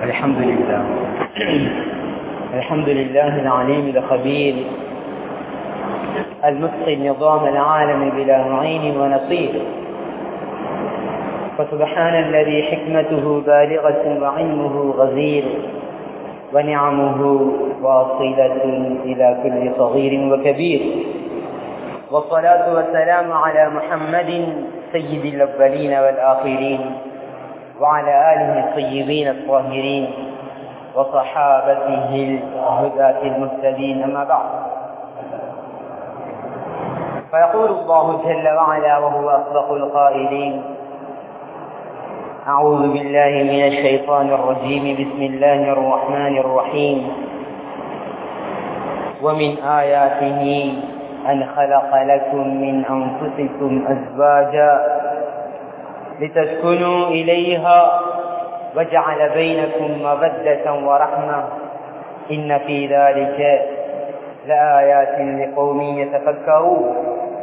الحمد لله الحمد لله العليم الخبير المتقي نظام العالم بلا معين ونصير فسبحان الذي حكمته بالغة وعلمه غزير ونعمه واصلة إلى كل صغير وكبير والصلاة والسلام على محمد سيد الأولين والآخرين وعلى آله الطيبين الطاهرين وصحابته الهداة المهتدين أما بعد فيقول الله جل وعلا وهو أصدق القائلين أعوذ بالله من الشيطان الرجيم بسم الله الرحمن الرحيم ومن آياته أن خلق لكم من أنفسكم أزواجا لتسكنوا إليها وجعل بينكم مودة ورحمة إن في ذلك لآيات لقوم يتفكرون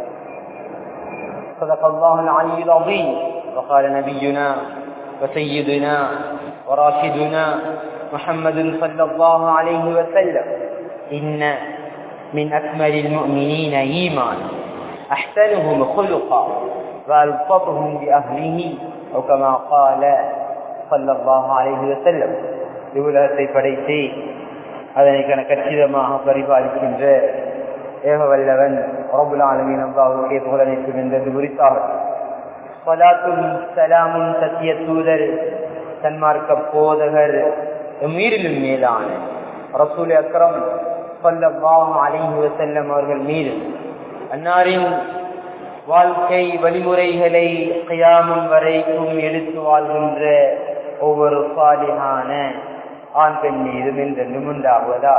صدق الله العلي العظيم وقال نبينا وسيدنا وراشدنا محمد صلى الله عليه وسلم إن من أكمل المؤمنين إيمانا أحسنهم خلقا وألطفهم بأهله أو كما قال صلى الله عليه وسلم இவ்வுலகத்தை படைத்து அதனை கச்சிதமாக பரிபாலிக்கின்ற ஏகவல்லவன் ரபுல் ஆலமின் அல்லாவுடைய புகழனைக்கும் என்பது குறித்தாக சலாத்தும் சலாமும் சத்திய தூதர் தன்மார்க்க போதகர் மீறிலும் மேலான ரசூல் அக்ரம் சொல்லவாம் அலிஹி வசல்லம் அவர்கள் மீது அன்னாரின் வாழ்க்கை வழிமுறைகளை கையாமும் வரைக்கும் எடுத்து வாழ்கின்ற ஒவ்வொரு சாலிகான ஆண் பெண் மீதும் என்றென்றும் உண்டாகுவதா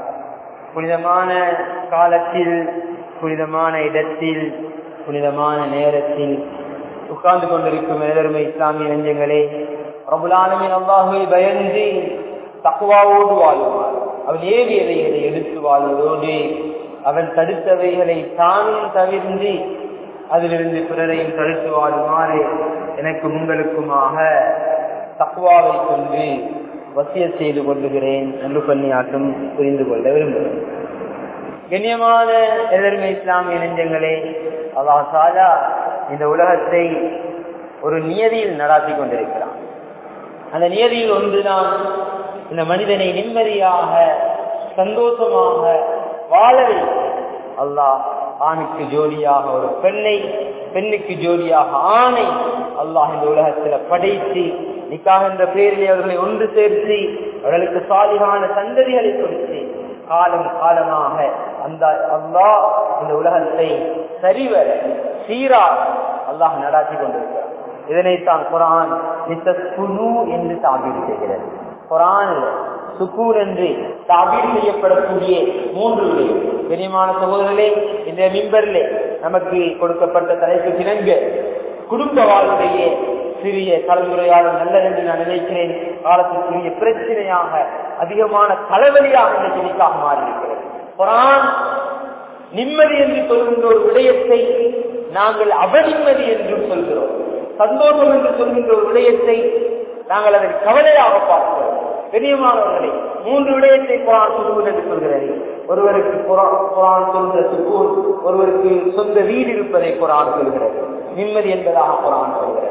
புனிதமான காலத்தில் புனிதமான இடத்தில் புனிதமான நேரத்தில் உட்கார்ந்து கொண்டிருக்கும் எதர்மை இஸ்லாமிய நெஞ்சங்களே பிரபுலானமின் அல்லாஹுவை பயந்து தக்குவாவோடு வாழுவார் அவன் ஏவியவைகளை எடுத்து வாழ்வதோடு அவன் தடுத்தவைகளை தானும் தவிர்ந்து அதிலிருந்து பிறரையும் தடுத்து வாழுமாறு எனக்கும் உங்களுக்குமாக தக்குவாவை கொண்டு வசிய செய்து கொள்ளுகிறேன் என்று பணியாற்றும் புரிந்து கொள்ள விரும்புகிறேன் கண்ணியமான எதிர்மை இஸ்லாமிய நெஞ்சங்களே அல்லாஹ் சாலா இந்த உலகத்தை ஒரு நியதியில் நடாத்தி கொண்டிருக்கிறான் அந்த நியதியில் ஒன்றுதான் இந்த மனிதனை நிம்மதியாக சந்தோஷமாக வாழவை அல்லாஹ் ஆணுக்கு ஜோடியாக ஒரு பெண்ணை பெண்ணுக்கு ஜோடியாக ஆணை அல்லாஹ் இந்த உலகத்துல படைத்து நிக்காக என்ற பெயரிலே அவர்களை ஒன்று சேர்த்து அவர்களுக்கு சாலிகான சந்ததிகளை கொடுத்து காலம் காலமாக அந்த அல்லாஹ் இந்த உலகத்தை சரிவர சீரா அல்லாஹ் நடாத்தி கொண்டிருக்கிறார் இதனைத்தான் குரான் குனு என்று தாபீடு செய்கிறது குரான் சுக்கூர் என்று தாபீர் செய்யப்படக்கூடிய மூன்று விடயம் பெரியமான சகோதரர்களே இந்த மிம்பரிலே நமக்கு கொடுக்கப்பட்ட தலைப்பு கிணங்க குடும்ப வாழ்வுடைய சிறிய கலந்துரையாடல் நல்லதென்று நான் நினைக்கிறேன் காலத்திற்குரிய பிரச்சனையாக அதிகமான தலைவலியாக இந்த செடிக்காக மாறியிருக்கிறது குரான் நிம்மதி என்று சொல்கின்ற ஒரு விடயத்தை நாங்கள் அவநிம்மதி என்றும் சொல்கிறோம் சந்தோஷம் என்று சொல்கின்ற ஒரு விடயத்தை நாங்கள் அதை கவலையாக பார்க்கிறோம் பெரியமானவர்களை மூன்று விடயத்தை குரான் சொல்லுவது என்று சொல்கிறது ஒருவருக்கு குரான் சொல்கிற சுக்கூர் ஒருவருக்கு சொந்த வீடு இருப்பதை குரான் சொல்கிறது நிம்மதி என்பதாக குரான் சொல்கிறது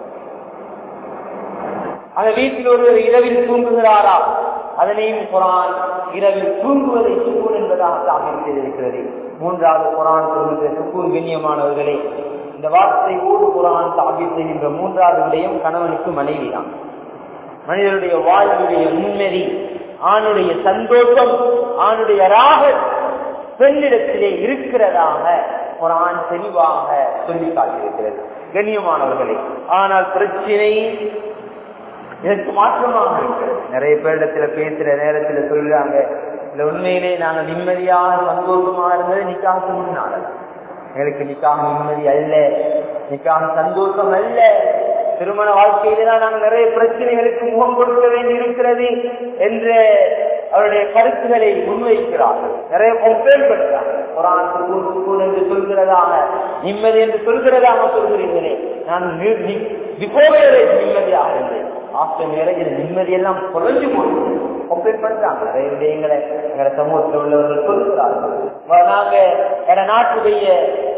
அந்த வீட்டில் ஒருவர் இரவில் தூங்குகிறாரா அதனையும் குரான் இரவில் தூங்குவதை சுக்கூர் என்பதாக தாக்கல் செய்திருக்கிறது மூன்றாவது குரான் சொல்கின்ற சுக்கூர் கண்ணியமானவர்களே இந்த வார்த்தை ஓடு குரான் தாக்கல் செய்கின்ற மூன்றாவது விடயம் கணவனுக்கு மனைவி தான் மனிதனுடைய வாழ்வுடைய முன்னறி ஆணுடைய சந்தோஷம் ஆணுடைய ராக பெண்ணிடத்திலே இருக்கிறதாக குரான் தெளிவாக சொல்லி காட்டியிருக்கிறது கண்ணியமானவர்களே ஆனால் பிரச்சனை இதற்கு மாற்றமாக இருக்கிறது நிறைய பேரிடத்துல பேசுற நேரத்துல சொல்றாங்க இல்ல உண்மையிலே நாங்க நிம்மதியாக சந்தோஷமா இருந்தது நிக்காக முன்னால எங்களுக்கு நிக்காக நிம்மதி அல்ல நிக்காக சந்தோஷம் அல்ல திருமண வாழ்க்கையில தான் நாங்கள் நிறைய பிரச்சனைகளுக்கு முகம் கொடுக்க வேண்டி இருக்கிறது என்ற அவருடைய கருத்துக்களை முன்வைக்கிறார்கள் நிறைய கம்பேர் பண்றாங்க குரான் சுக்கூன் சுக்கூன் என்று சொல்கிறதாக நிம்மதி என்று சொல்கிறதாக சொல்கிறீர்களே நான் பிஃபோர் நிம்மதியாக இருந்தேன் ஆஃப்டர் மேரேஜ் நிம்மதியெல்லாம் குறைஞ்சு போச்சு கம்பேர் பண்றாங்க நிறைய விடயங்களை எங்க சமூகத்தில் உள்ளவர்கள் சொல்லுகிறார்கள் நாங்க எங்க நாட்டுடைய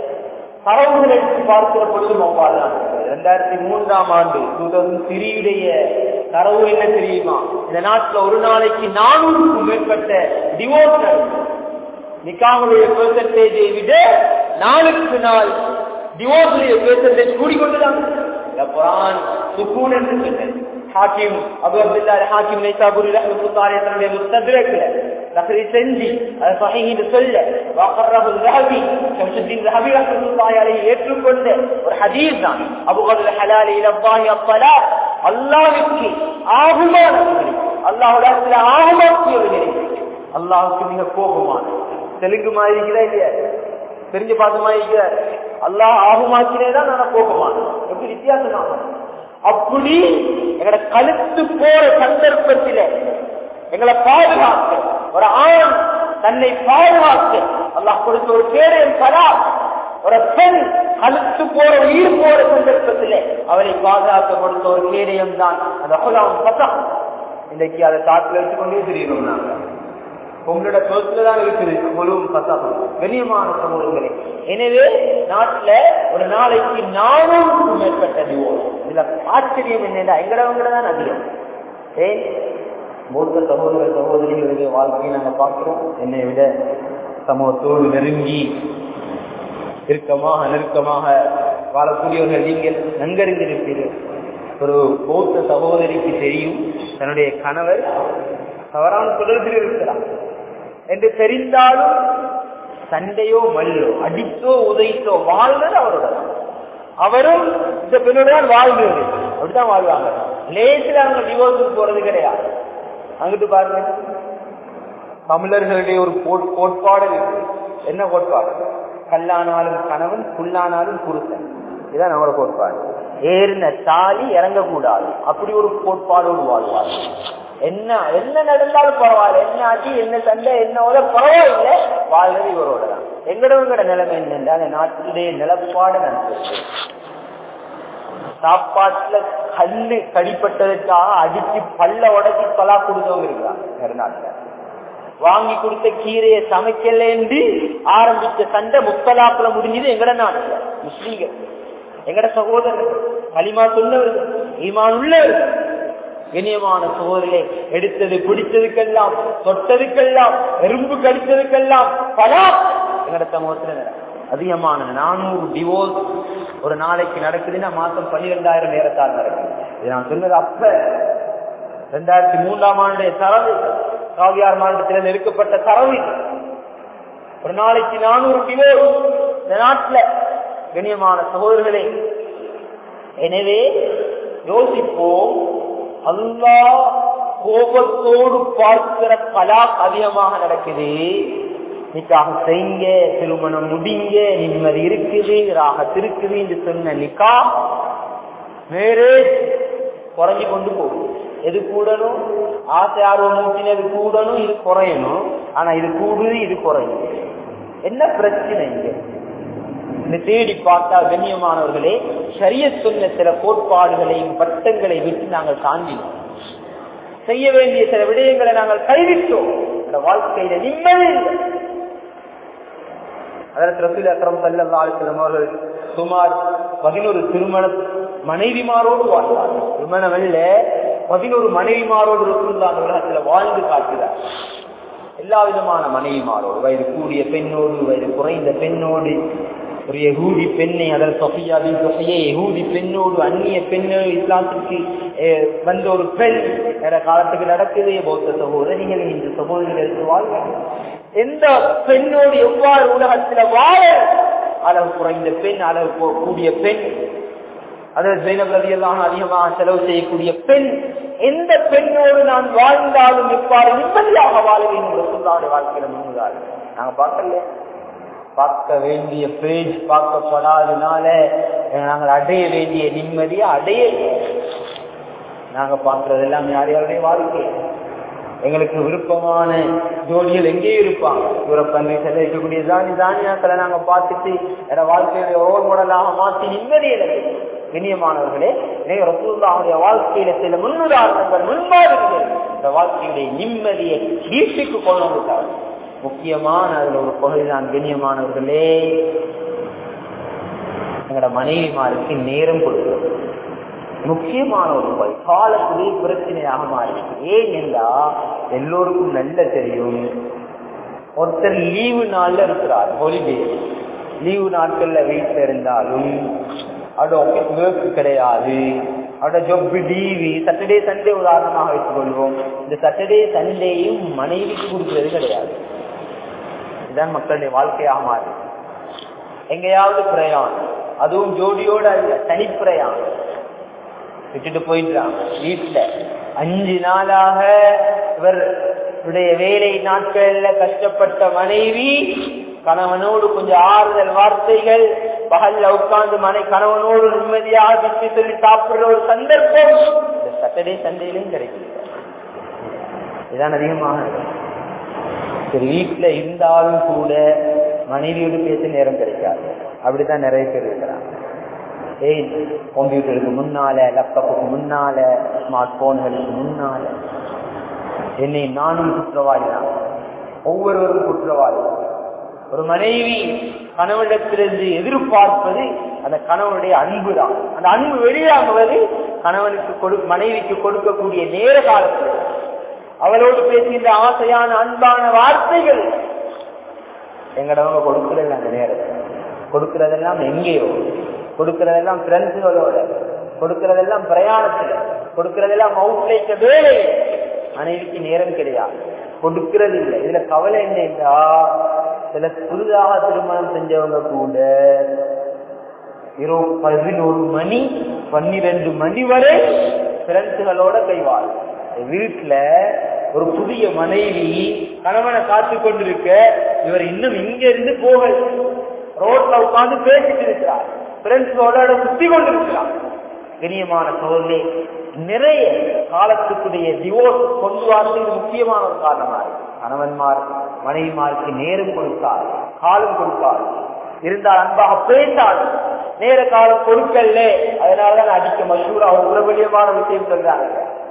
தரவுகளை எடுத்து பார்க்கிற பொழுது அவ்வாறுதான் இரண்டாயிரத்தி மூன்றாம் ஆண்டு டூ தௌசண்ட் த்ரீயுடைய தரவு என்ன தெரியுமா இந்த நாட்டுல ஒரு நாளைக்கு நானூறுக்கும் மேற்பட்ட டிவோர்ஸ் நிக்காவுடைய பெர்சன்டேஜை விட நாளுக்கு நாள் டிவோர்ஸுடைய பெர்சன்டேஜ் கூடிக்கொண்டுதான் குரான் சுக்கூன் என்று சொன்னேன் ஹாக்கிம் அபு அப்துல்லா ஹாக்கிம் நைசாபுரி ரஹ்மத்துல்லாஹி தன்னுடைய முஸ்தத்ரக்ல தக்ரி செஞ்சு அது சஹீஹ் என்று சொல்ல வகர்ரஹு ரஹபி ஷம்சுத்தீன் ரஹபி ரஹ்மத்துல்லாஹி அலைஹி ஏற்றுக்கொண்ட ஒரு ஹதீஸ் தான் அபு கல் ஹலால் இலல்லாஹி அத்தலா அல்லாஹ்வுக்கு ஆகுமான அல்லாஹ்வுடைய ஆகுமாக்கியவர்களே அல்லாஹ்வுக்கு மிக கோபமான தெலுங்கு மாதிரி இருக்குதா இல்லையா தெரிஞ்சு பார்த்த மாதிரி இருக்கிற அல்லாஹ் ஆகுமாக்கினே தான் நான் கோபமான எப்படி வித்தியாசமாக அப்படி எங்களோட கழுத்து போற சந்தர்ப்பத்தில எங்களை பாதுகாக்க ஒரு ஆண் தன்னை பாதுகாக்க அல்லாஹ் கொடுத்த ஒரு பேரையும் பலா ஒரு பெண் கழுத்து போற உயிர் போற சந்தர்ப்பத்தில அவரை பாதுகாக்க கொடுத்த ஒரு கேடயம் தான் அந்த குலாம் பசா இன்றைக்கு அதை தாக்கில் வச்சுக்கொண்டே தெரியணும் நாங்க உங்களோட சொத்துல தான் இருக்குது முழுவும் பசாபம் கண்ணியமான சமூகங்களே எனவே நாட்டுல ஒரு நாளைக்கு நானூறுக்கும் மேற்பட்ட டிவோர்ஸ் இதுல ஆச்சரியம் என்னன்னா எங்கடவங்கட தான் அதிகம் ஏன் மூத்த சகோதர சகோதரிகளுடைய வாழ்க்கையை நாங்க பார்க்கிறோம் என்னை விட சமூகத்தோடு நெருங்கி இறுக்கமாக நெருக்கமாக வாழக்கூடியவர்கள் நீங்கள் நன்கறிந்திருப்பீர்கள் ஒரு பௌத்த சகோதரிக்கு தெரியும் தன்னுடைய கணவர் தவறான தொடர்பில் இருக்கிறார் என்று தெரிந்தாலும் சண்டையோ மல்லோ அடித்தோ உதைத்தோ வாழ்ந்தது அவரோட அவரும் இந்த பெண்ணுடன் வாழ்கிறது அப்படித்தான் வாழ்வாங்க லேசில் அவங்க டிவோர்ஸுக்கு போறது கிடையாது அங்கிட்டு பாருங்க தமிழர்களுடைய ஒரு கோட்பாடு இருக்கு என்ன கோட்பாடு கல்லானாலும் கணவன் புல்லானாலும் புருஷன் இதுதான் நம்மளோட கோட்பாடு ஏறின தாலி இறங்கக்கூடாது அப்படி ஒரு கோட்பாடோடு வாழ்வார் என்ன என்ன நடந்தாலும் பரவாயில்ல என்ன ஆச்சு என்ன சண்டை என்ன உத பரவாயில்ல வாழ்றது இவரோட தான் எங்கடவங்கட நிலைமை என்னென்றா அந்த நாட்டுடைய நிலப்பாடு நான் சாப்பாட்டுல கல்லு கடிப்பட்டதுக்காக அடிச்சு பல்ல உடச்சி தொலா கொடுத்தவங்க இருக்கிறாங்க கருநாட்டுல வாங்கி கொடுத்த கீரையை சமைக்கலேந்து ஆரம்பிச்ச சண்டை முத்தலாப்புல முடிஞ்சது எங்கட நாட்டுல முஸ்லீம்கள் எங்கட சகோதரர் களிமா சொன்னவர்கள் ஈமான் உள்ளவர்கள் கண்ணியமான சோதரிலே எடுத்தது பிடிச்சதுக்கெல்லாம் தொட்டதுக்கெல்லாம் எறும்பு கடித்ததுக்கெல்லாம் பலா எங்கட சமூகத்துல அதிகமான நானூறு டிவோர்ஸ் ஒரு நாளைக்கு நடக்குதுன்னா மாசம் பன்னிரெண்டாயிரம் நேரத்தால் நடக்குது இது நான் சொன்னது அப்ப ரெண்டாயிரத்தி மூன்றாம் ஆண்டு தரவு காவியார் மாநிலத்தில் நெருக்கப்பட்ட தரவு ஒரு நாளைக்கு நானூறு டிவோர்ஸ் இந்த நாட்டுல கண்ணியமான சகோதரர்களே எனவே யோசிப்போம் அல்லா கோபத்தோடு பார்க்கிற பலா அதிகமாக நடக்குது நிக்காக செய்ங்க திருமணம் முடிங்க நிம்மதி இருக்குது ராகத் இருக்குது என்று சொன்ன நிக்கா வேறு குறைஞ்சு கொண்டு போகும் எது கூடணும் ஆசை ஆர்வம் ஊட்டினது கூடணும் இது குறையணும் ஆனா இது கூடுது இது குறையும் என்ன பிரச்சனை இங்க இந்த தேடி பார்த்தா கண்ணியமானவர்களே சரிய சொன்ன சில கோட்பாடுகளையும் வட்டங்களை விட்டு நாங்கள் தாண்டினோம் செய்ய வேண்டிய சில விடயங்களை நாங்கள் கைவிட்டோம் இந்த வாழ்க்கையில நிம்மதி அதற்கு ரசூல் அக்கரம் சல்லா அலிஸ்லம் அவர்கள் சுமார் பதினோரு திருமண மனைவிமாரோடு வாழ்ந்தார் திருமணம் அல்ல பதினோரு மனைவிமாரோடு ரசூல்லா அந்த உலகத்துல வாழ்ந்து காட்டுகிறார் எல்லா விதமான மனைவிமாரோடு வயது கூடிய பெண்ணோடு வயது குறைந்த பெண்ணோடு ஒரு எகூதி பெண்ணை அதில் சொஃபியா பின் சொஃபியே எகூதி பெண்ணோடு அந்நிய பெண்ணோடு இஸ்லாத்துக்கு வந்த ஒரு பெண் வேற காலத்துக்கு நடக்குது பௌத்த சகோதரிகள் இந்த சகோதரிகள் எடுத்து வாழ்க எந்த பெண்ணோடு எவ்வாறு உலகத்துல வாழ அளவு குறைந்த பெண் அளவு கூடிய பெண் அதாவது ஜெயினப் ரதியெல்லாம் அதிகமாக செலவு செய்யக்கூடிய பெண் எந்த பெண்ணோடு நான் வாழ்ந்தாலும் எவ்வாறு நிம்மதியாக வாழ வேண்டும் ரசூல்லாவுடைய வாழ்க்கையில முன்னுதாரு நாங்க பார்க்கல பார்க்க வேண்டிய பேஜ் பார்க்கப்படாதனால நாங்கள் அடைய வேண்டிய நிம்மதியை அடைய நாங்க பார்க்கறது எல்லாம் யார் யாருடைய வாழ்க்கை எங்களுக்கு விருப்பமான ஜோடிகள் எங்கேயும் இருப்பாங்க யூரோப்பன் ரீசன்ல இருக்கக்கூடிய தானி தானியாக்களை நாங்க பார்த்துட்டு எட வாழ்க்கையுடைய ரோல் மாடலாக மாற்றி நிம்மதியில கண்ணியமானவர்களே நீங்க ரசூல்லாவுடைய வாழ்க்கையில சில முன்னுதாரணங்கள் முன்மாதிரிகள் இந்த வாழ்க்கையுடைய நிம்மதியை வீட்டுக்கு கொண்டு வந்துட்டாங்க முக்கியமான அதுல ஒரு பகுதி தான் கண்ணியமானவர்களே எங்களோட மனைவிமாருக்கு நேரம் கொடுக்கிறது முக்கியமான ஒரு பகுதி காலத்திலே பிரச்சனையாக மாறி ஏன் என்றா எல்லோருக்கும் நல்ல தெரியும் ஒருத்தர் லீவு நாள்ல இருக்கிறார் ஹாலிடே லீவு நாட்கள்ல வீட்டுல இருந்தாலும் அவரோட ஆபீஸ் ஒர்க் கிடையாது அவரோட ஜொப் டிவி சாட்டர்டே சண்டே உதாரணமாக வைத்துக் கொள்வோம் இந்த சாட்டர்டே சண்டேயும் மனைவிக்கு கொடுக்கிறது கிடையாது இதுதான் மக்களுடைய வாழ்க்கையாக மாறி எங்கேயாவது பிரயாணம் அதுவும் ஜோடியோட அல்ல தனி பிரயாணம் விட்டுட்டு போயிட்டான் வீட்டுல அஞ்சு நாளாக இவருடைய வேலை நாட்கள்ல கஷ்டப்பட்ட மனைவி கணவனோடு கொஞ்சம் ஆறுதல் வார்த்தைகள் பகல்ல உட்கார்ந்து மனை கணவனோடு நிம்மதியாக பற்றி சொல்லி சாப்பிடுற ஒரு சந்தர்ப்பம் இந்த சாட்டர்டே சண்டேலையும் கிடைக்கல இதான் அதிகமாக சரி வீட்டுல இருந்தாலும் கூட மனைவியோடு பேச நேரம் கிடைக்காது அப்படித்தான் நிறைய பேர் இருக்கிறாங்க ஏய் கம்ப்யூட்டருக்கு முன்னால லேப்டாப்புக்கு முன்னால ஸ்மார்ட் போன்களுக்கு முன்னால என்னை நானும் குற்றவாளி தான் ஒவ்வொருவரும் குற்றவாளி ஒரு மனைவி கணவனிடத்திலிருந்து எதிர்பார்ப்பது அந்த கணவனுடைய அன்பு தான் அந்த அன்பு வெளியாகுவது கணவனுக்கு கொடு மனைவிக்கு கொடுக்கக்கூடிய நேர காலத்தில் அவளோடு பேசுகின்ற ஆசையான அன்பான வார்த்தைகள் எங்கடவங்க கொடுக்கறது அந்த நேரத்தில் கொடுக்கறதெல்லாம் எங்கேயோ கொடுக்கறதெல்லாம் ஃப்ரெண்ட்ஸுகளோட கொடுக்கறதெல்லாம் பிரயாணத்துல கொடுக்கறதெல்லாம் அவுட்லைக்க வேலை மனைவிக்கு நேரம் கிடையாது கொடுக்கறது இல்லை இதுல கவலை என்னன்னா சில புதிதாக திருமணம் செஞ்சவங்க கூட இரவு பதினோரு மணி பன்னிரண்டு மணி வரை ஃப்ரெண்ட்ஸுகளோட கைவாள் வீட்டுல ஒரு புதிய மனைவி கணவனை காத்து கொண்டிருக்க இவர் இன்னும் இங்க இருந்து போகல ரோட்ல உட்கார்ந்து பேசிட்டு இருக்கிறார் ஃப்ரெண்ட்ஸோட சுத்தி கொண்டிருக்கிறார் கண்ணியமான சோழர்களே நிறைய காலத்துக்குடைய டிவோர்ஸ் கொண்டு வரது இது முக்கியமான ஒரு காரணமா இருக்கு கணவன்மார் மனைவிமாருக்கு நேரம் கொடுத்தார் காலம் கொடுத்தார் இருந்தால் அன்பாக பேசால் நேர காலம் கொடுக்கல அதனாலதான் அடிக்க மசூரா ஒரு பிரபலியமான விஷயம் சொல்றாங்க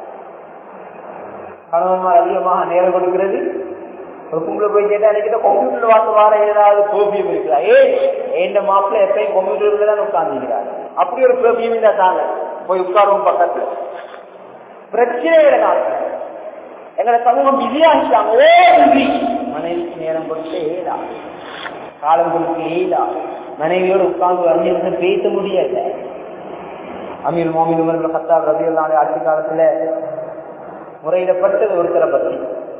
கணவன்மார் அதிகமாக நேரம் கொடுக்கிறது ஒரு கும்பல போய் கேட்டா எனக்கு கம்ப்யூட்டர்ல வாச வார ஏதாவது கோபியம் இருக்கிறா ஏ எந்த மாப்பிள்ள எப்பயும் கம்ப்யூட்டர்ல தான் உட்கார்ந்துக்கிறாரு அப்படி ஒரு கோபியம் இருந்தா தாங்க போய் உட்காருவோம் பக்கத்துல பிரச்சனைகளை நாட்கள் எங்களை சமூகம் பிஸியாகிட்டாங்க ஓ பிஸி மனைவிக்கு நேரம் கொடுத்து ஏதா காலம் கொடுத்து ஏதா மனைவியோடு உட்கார்ந்து அந்நியத்தை பேச முடியல அமீர் மோமின் உமர் கத்தாப் ரபியல்லான ஆட்சி காலத்துல முறையிடப்பட்டது ஒருத்தரை பத்தி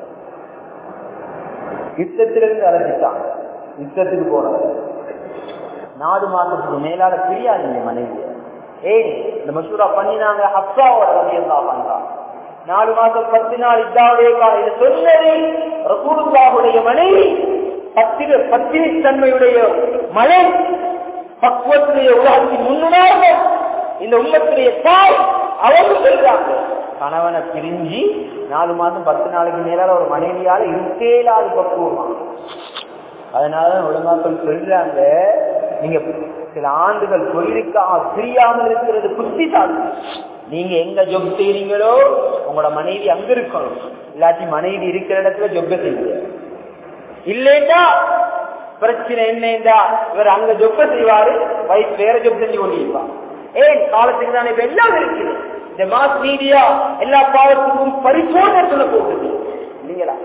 யுத்தத்திலிருந்து அழைச்சிட்டான் யுத்தத்துக்கு போனது நாலு மாசத்துக்கு மேலால பிரியாதீங்க மனைவிய ஏய் இந்த மசூரா பண்ணினாங்க ஹப்சாவோட ரவியல்லா பண்றான் நாலு மாசம் பத்து நாள் இதாவுடைய காலையில சொன்னது ரசூலுல்லாஹுடைய மனைவி பத்திர பத்தினி தன்மையுடைய மலை பக்குவத்துடைய உலகத்தின் முன்னுதாரணம் இந்த உம்மத்துடைய தாய் அவங்க சொல்றாங்க கணவனை பிரிஞ்சு நாலு மாசம் பத்து நாளைக்கு மேலால ஒரு மனைவியால இருக்கேலாது பக்குவமா அதனாலதான் உலமாக்கள் சொல்றாங்க நீங்க சில ஆண்டுகள் தொழிலுக்காக பிரியாமல் இருக்கிறது புத்திசாலி நீங்க எங்க ஜொப் செய்றீங்களோ உங்களோட மனைவி அங்க இருக்கணும் இல்லாட்டி மனைவி இருக்கிற இடத்துல ஜொப்ப செய்யுங்க இல்லைண்டா பிரச்சனை என்னண்டா இவர் அங்க ஜொப்ப செய்வாரு வயசு வேற ஜொப் செஞ்சு கொண்டிருப்பார் ஏன் காலத்துக்கு தான் இப்ப எல்லாம் இருக்குது இந்த மாஸ் மீடியா எல்லா பாவத்துக்கும் பரிசோதனை சொல்ல போகுது இல்லைங்களா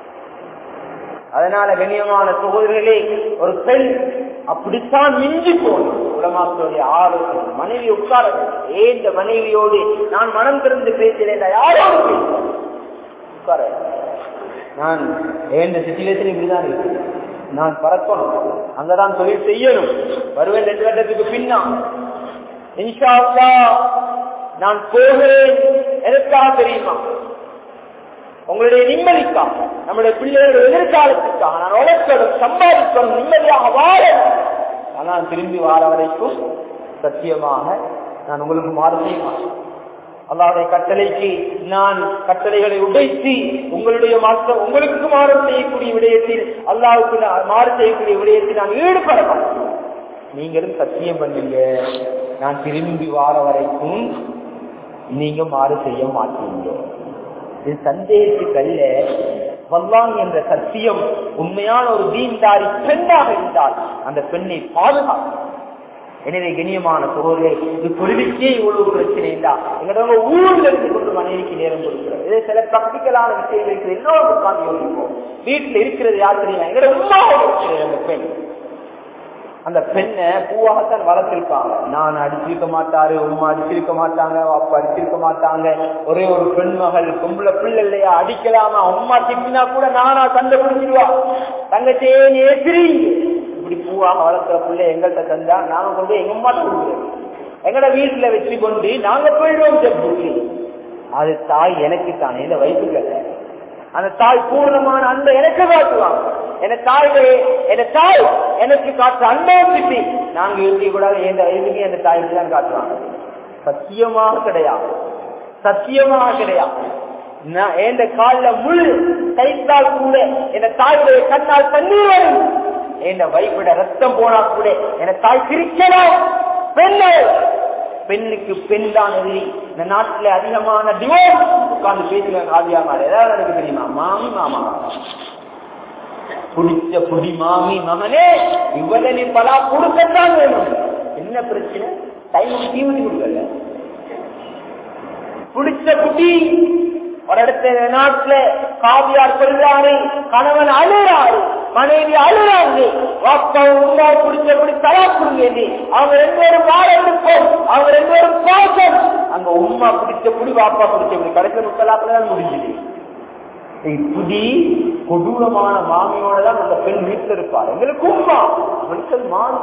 அதனால கண்ணியமான சகோதரர்களே ஒரு பெண் அப்படித்தான் மிஞ்சி போகணும் உலமாக்களுடைய ஆரோக்கிய மனைவி உட்கார ஏன் இந்த மனைவியோடு நான் மனம் திறந்து பேசுகிறேன் யாரோடு பேசுறேன் உட்கார நான் ஏன் சுச்சுவேஷன் இப்படிதான் இருக்கு நான் பறக்கணும் அங்கதான் தொழில் செய்யணும் வருவேன் ரெண்டு வருடத்துக்கு பின்னா இன்ஷா நான் போகிறேன் எதற்காக தெரியுமா உங்களுடைய நிம்மதிக்காக நம்முடைய பிள்ளைகளுடைய எதிர்காலத்துக்காக நான் உழைக்கணும் சம்பாதிக்கணும் நிம்மதியாக வாழ ஆனால் திரும்பி வாழ வரைக்கும் சத்தியமாக நான் உங்களுக்கு மாறு செய்ய மாட்டேன் அல்லாவுடைய கட்டளைக்கு நான் கட்டளைகளை உடைத்து உங்களுடைய மாற்றம் உங்களுக்கு மாறும் செய்யக்கூடிய விடயத்தில் அல்லாவுக்கு நான் மாறு செய்யக்கூடிய விடயத்தில் நான் ஈடுபட மாட்டேன் நீங்களும் சத்தியம் பண்ணுங்க நான் திரும்பி வார வரைக்கும் நீங்க மாறு செய்ய மாட்டீங்க இது சந்தேகத்துக்கு அல்ல வல்லான் என்ற சத்தியம் உண்மையான ஒரு தீன்தாரி பெண்ணாக இருந்தால் அந்த பெண்ணை பாதுகாக்கும் எனவே கண்ணியமான சோழர்களே இது தொழிலுக்கே இவ்வளவு பிரச்சனை இல்லா எங்களோட ஊர்ல இருந்து கொண்டு மனைவிக்கு நேரம் கொடுக்கிறோம் இதே சில பிராக்டிக்கலான விஷயங்கள் இருக்குது எல்லோரும் உட்கார்ந்து யோசிப்போம் வீட்டுல இருக்கிறது யார் தெரியுமா எங்களோட உண்மாவோட இருக்கிறது அந்த பெண் அந்த பெண்ணை பூவாகத்தான் வளர்த்திருப்பாங்க நான் அடிச்சிருக்க மாட்டாரு உமா அடிச்சிருக்க மாட்டாங்க அப்பா அடிச்சிருக்க மாட்டாங்க ஒரே ஒரு பெண் மகள் பொம்பளை பிள்ளை இல்லையா அடிக்கலாமா அம்மா திட்டினா கூட நானா சண்டை பிடிச்சிருவா தங்கச்சே நேசிரி இப்படி பூவாக வளர்க்கிற பிள்ளை எங்கள்கிட்ட தந்தா நாங்க கொண்டு எங்க அம்மாட்ட கொடுக்குறோம் எங்கட வீட்டுல வச்சு கொண்டு நாங்க போயிடுவோம் செப்புக்கு அது தாய் எனக்கு தானே இந்த வயசுகள் அந்த தாய் பூர்ணமான அன்பை எனக்கு காட்டுவாங்க என தாய்களே என தாய் எனக்கு காட்டுற அன்பை திட்டி நாங்க யோசிக்க கூடாது எந்த வயதுக்கு அந்த தாய்க்கு தான் காட்டுவாங்க சத்தியமாக கிடையாது சத்தியமாக கிடையாது நான் எந்த காலில முள் கைத்தால் கூட என் தாயுடைய கண்ணால் தண்ணீர் வரும் என் வைப்பிட ரத்தம் போனா கூட என் தாய் சிரிக்கலாம் பெண்ணு பெண்ணுக்கு பெண் தான் எதிரி இந்த நாட்டுல அதிகமான டிவோர்ஸ் உட்கார்ந்து பேசுகிறாங்க ஆதியாமா ஏதாவது எனக்கு தெரியுமா மாமி மாமா புடிச்ச புடி மாமி மகனே இவ்வளவு நீ பலா கொடுக்கத்தான் வேணும் என்ன பிரச்சனை டைமுக்கு தீவனி கொடுக்கல புடிச்ச குட்டி ஒரு இடத்துல நாட்டுல காவியார் சொல்றாரு கணவன் அழுறாரு மனைவி அழுறாங்க வாப்பா உண்டா பிடிச்சபடி தலா கொடுங்க அவங்க ரெண்டு பேரும் வாழ இருப்போம் அவங்க ரெண்டு பேரும் பாசம் அங்க உமா பிடிச்சபடி வாப்பா பிடிச்சபடி கடைசியில் முத்தலாப்புல தான் முடிஞ்சுது இப்படி கொடூரமான மாமியோட தான் அந்த பெண் வீட்டில் இருப்பார் எங்களுக்கு உமா அவளுக்கு மாமி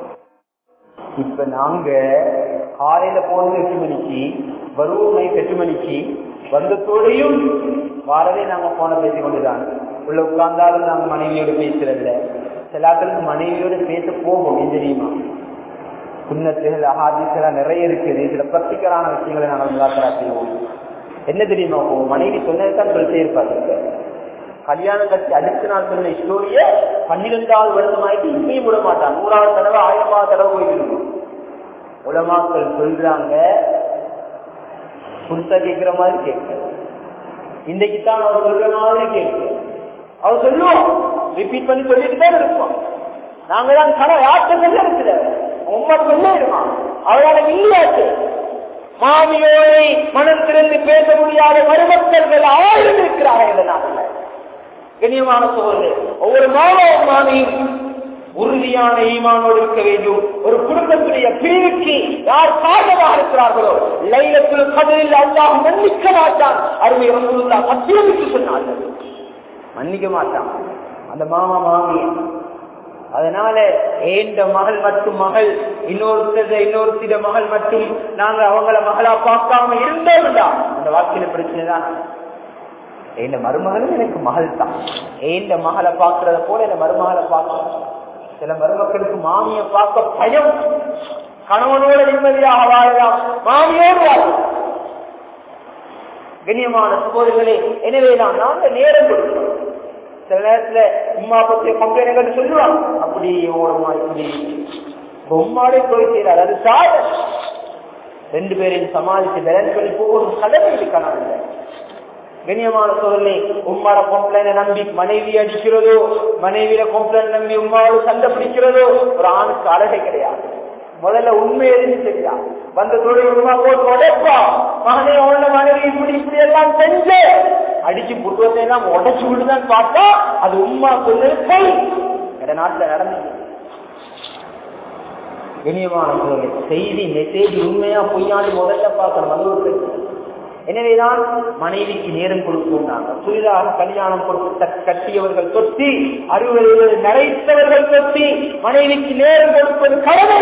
இப்ப நாங்க காலையில போனது எட்டு மணிக்கு வருவோம் நைட் எட்டு மணிக்கு வந்தத்தோடையும் வாரவே நாங்க போன பேசி கொண்டுதான் உள்ள உட்கார்ந்தாலும் நாங்க மனைவியோட பேசுறதில்ல சிலாக்களுக்கு மனைவியோட பேச போகும் ஏன் தெரியுமா சுண்ணத்துகள் அஹாதிகள் நிறைய இருக்குது சில பிரத்திகரான விஷயங்களை நாங்கள் முதாக்கரா செய்வோம் என்ன தெரியுமா போகும் மனைவி சொன்னதுதான் சொல்லிட்டே இருப்பாங்க கல்யாணம் கட்சி அடுத்த நாள் சொன்ன ஸ்டோரிய பன்னிரெண்டாவது வருடம் ஆயிட்டு இப்பயும் விட மாட்டான் நூறாவது தடவை ஆயிரமாவது தடவை போயிருக்கும் உலமாக்கள் சொல்றாங்க புதுசா கேட்கிற மாதிரி கேட்க இன்னைக்கு தான் அவர் சொல்ற மாதிரி கேட்க அவர் சொல்லுவோம் ரிப்பீட் பண்ணி சொல்லிட்டு தான் இருப்போம் நாங்க தான் கட யார்கிட்ட சொல்ல இருக்குது உண்மை சொல்லிடுவான் அவரால் இல்லையாச்சு மாமியோரை மனம் திறந்து பேச முடியாத மருமக்கள்கள் ஆயிரம் இருக்கிறார்கள் இந்த நாட்டில் கண்ணியமான சோழர்கள் ஒவ்வொரு மாணவ மாமியும் உறுதியான ஈமானோடு இருக்க வேண்டும் ஒரு குடும்பத்துடைய பிரிவுக்கு யார் காரணமாக இருக்கிறார்களோ லைலத்தில் கதையில் அல்லாஹ் மன்னிக்க மாட்டான் அருமை ரசூலுல்லா சத்தியமிட்டு சொன்னார்கள் மன்னிக்க மாட்டான் அந்த மாமா மாமி அதனால ஏண்ட மகள் மட்டும் மகள் இன்னொருத்தர இன்னொருத்திட மகள் மட்டும் நாங்க அவங்கள மகளா பார்க்காம இருந்தோம்டா அந்த வாழ்க்கையில பிரச்சனை தான் என் மருமகளும் எனக்கு மகள் தான் ஏண்ட மகளை பார்க்கறத போல என் மருமகளை பார்க்க சில மருமக்களுக்கு மாமியை பார்க்க பயம் கணவனோட நிம்மதியாக வாழலாம் மாமியோடு வாழலாம் கண்ணியமான சகோதரர்களே எனவே நான் நாங்க நேரம் கொடுக்கிறோம் சில நேரத்துல உமா பற்றிய கம்ப்ளைண்ட் சொல்லுவாங்க அப்படி ஓடுமா இப்படி உம்மாடே போய் செய்யறாரு அது சாத ரெண்டு பேரையும் சமாளிச்சு பேலன்ஸ் பண்ணி போகணும் கடமை இருக்கான கண்ணியமான சோதனை உம்மாட கம்ப்ளைண்ட் நம்பி மனைவி அடிக்கிறதோ மனைவியில கம்ப்ளைண்ட் நம்பி உம்மாவோட சண்டை பிடிக்கிறதோ ஒரு ஆணுக்கு அழகை கிடையாது முதல்ல உண்மை எதுன்னு தெரியா வந்த தொழில் உமா போட்டு உடைப்பா மகனே உள்ள மனைவி இப்படி இப்படி எல்லாம் செஞ்சு அடிச்சு புட்டுவத்தை எல்லாம் உடைச்சு விடுதான் பார்த்தா அது உமா சொல்லு போய் இந்த நாட்டுல நடந்தது கண்ணியமான சோதனை செய்தி மெசேஜ் உண்மையா பொய்யாண்டு முதல்ல பார்க்கணும் அது ஒரு பிரச்சனை எனவேதான் மனைவிக்கு நேரம் கொடுப்போம் நாங்கள் புதிதாக கல்யாணம் கொடுத்து கட்டியவர்கள் தொட்டி அறுபது நரைத்தவர்கள் தொட்டி மனைவிக்கு நேரம் கொடுப்பது கடமை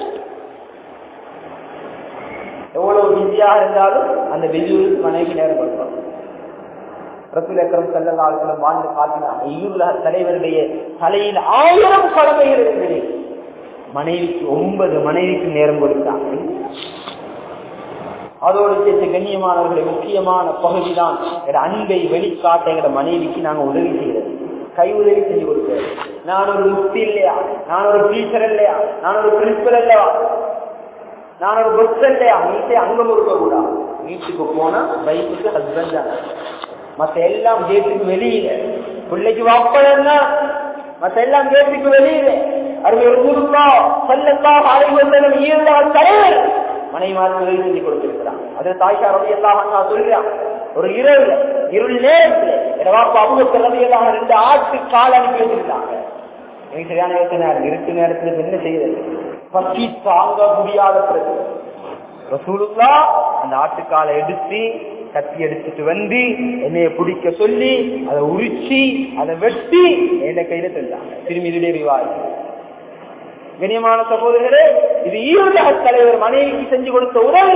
எவ்வளவு பிஸியாக இருந்தாலும் அந்த பிஸியுக்கு மனைவிக்கு நேரம் கொடுப்பாங்க ரசூல் அக்கரம் செல்லலாளும் வாழ்ந்து காட்டினார் ஈருலக தலைவருடைய தலையில் ஆயிரம் கடமைகள் இருக்கிறது மனைவிக்கு ஒன்பது மனைவிக்கு நேரம் கொடுத்தாங்க அதோடு சேர்த்து கண்ணியமானவர்களை முக்கியமான பகுதி தான் அன்பை வெளிக்காட்ட எங்களோட மனைவிக்கு நாங்க உதவி செய்யறது கை உதவி செஞ்சு கொடுக்கிறது நான் ஒரு முக்தி இல்லையா நான் ஒரு டீச்சர் இல்லையா நான் ஒரு பிரின்சிபல் இல்லையா நான் ஒரு புக்ஸ் இல்லையா வீட்டை அங்கம் கொடுக்க கூடாது வீட்டுக்கு போனா பைக்குக்கு ஹஸ்பண்ட் தான் மத்த எல்லாம் கேட்டுக்கு வெளியில பிள்ளைக்கு வாப்பலன்னா மத்த எல்லாம் கேட்டுக்கு வெளியில அருமை ரசூலுல்லா ஸல்லல்லாஹு அலைஹி வஸல்லம் ஈரலால் தலைவர் மனைவிமாருக்கு உதவி செஞ்சு கொடுத்திருக்கிறான் அது தாய்ஷா ரவி எல்லாம் சொல்கிறான் ஒரு இரவு இருள் நேரத்துல என் வாப்பா அபுபக்கர் ரவி எல்லாம் ரெண்டு ஆட்டு கால் அனுப்பி வச்சிருக்காங்க எனக்கு சரியான யோசனை இருட்டு நேரத்துல என்ன செய்யுது பசி தாங்க முடியாத பிறகு ரசூலுல்லா அந்த ஆட்டுக்காலை எடுத்து கத்தி எடுத்துட்டு வந்து என்னைய பிடிக்க சொல்லி அதை உரிச்சு அதை வெட்டி என் கையில தந்தாங்க திரும்பி இதுடைய ரிவாய் கண்ணியமான சகோதரர்களே இது ஈரோட தலைவர் மனைவிக்கு செஞ்சு கொடுத்த உதவி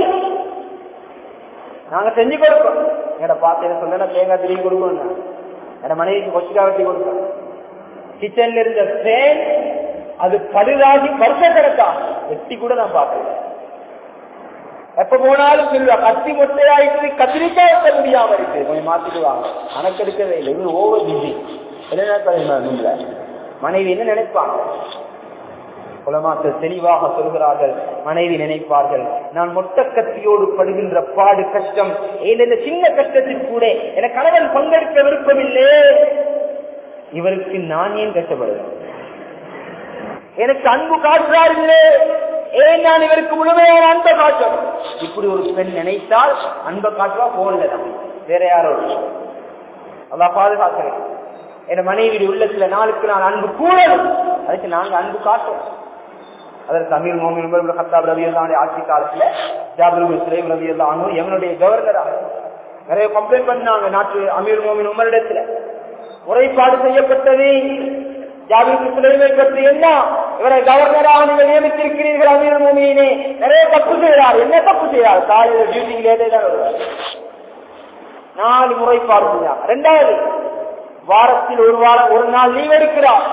நாங்க செஞ்சு கொடுப்போம் என்னோட பார்த்து சொன்னா தேங்காய் திரும்பி கொடுக்கணும் என்னோட மனைவிக்கு கொச்சிக்கா வெட்டி கொடுப்போம் கிச்சன்ல இருந்த ஃபேன் அது பழுதாகி வருஷ கிடக்கா வெட்டி கூட நான் பார்க்கல எப்ப போனாலும் சொல்லுவா கத்தி மொட்டையாயிட்டு கத்திரிக்காய் வைக்க முடியாம இருக்கு கொஞ்சம் மாத்திடுவாங்க கணக்கெடுக்கவே இல்லை இது ஓவர் பிஸி என்ன மனைவி என்ன நினைப்பாங்க குலமாக்கள் தெளிவாக சொல்கிறார்கள் மனைவி நினைப்பார்கள் நான் மொத்த கத்தியோடு படுகின்ற பாடு கஷ்டம் ஏன் சின்ன கஷ்டத்தில் கூட என கணவன் பங்கெடுக்க விருப்பமில்லை இவருக்கு நான் ஏன் கஷ்டப்படுவேன் எனக்கு அன்பு காட்டுறார் இல்லை ஏன் நான் இவருக்கு முழுமையான அன்பை காட்டும் இப்படி ஒரு பெண் நினைத்தால் அன்பை காட்டுவா போன்ல தான் வேற யாரோ அதான் பாதுகாக்கிறேன் என் மனைவி உள்ளத்துல நாளுக்கு நான் அன்பு கூடணும் அதுக்கு நாங்க அன்பு காட்டும் அதற்கு அமீர் மோமின் ஹத்தாப் ரவியல்லாவுடைய ஆட்சி காலத்துல ஜாபுல் சுலைம் ரவியல்லானு எவனுடைய கவர்னராக நிறைய கம்ப்ளைண்ட் பண்ணாங்க நாட்டு அமீர் மோமின் உமரிடத்துல முறைப்பாடு செய்யப்பட்டது ஜாபீர் சுலைமை பற்றி என்ன இவரை கவர்னராக நீங்கள் நியமித்திருக்கிறீர்கள் அமீர் மோமியினே நிறைய தப்பு செய்கிறார் என்ன தப்பு செய்கிறார் காலையில டியூட்டிக்கு லேட்டே தான் வருவார் நாலு முறைப்பாடு செஞ்சாங்க ரெண்டாவது வாரத்தில் ஒரு வாரம் ஒரு நாள் லீவ் எடுக்கிறார்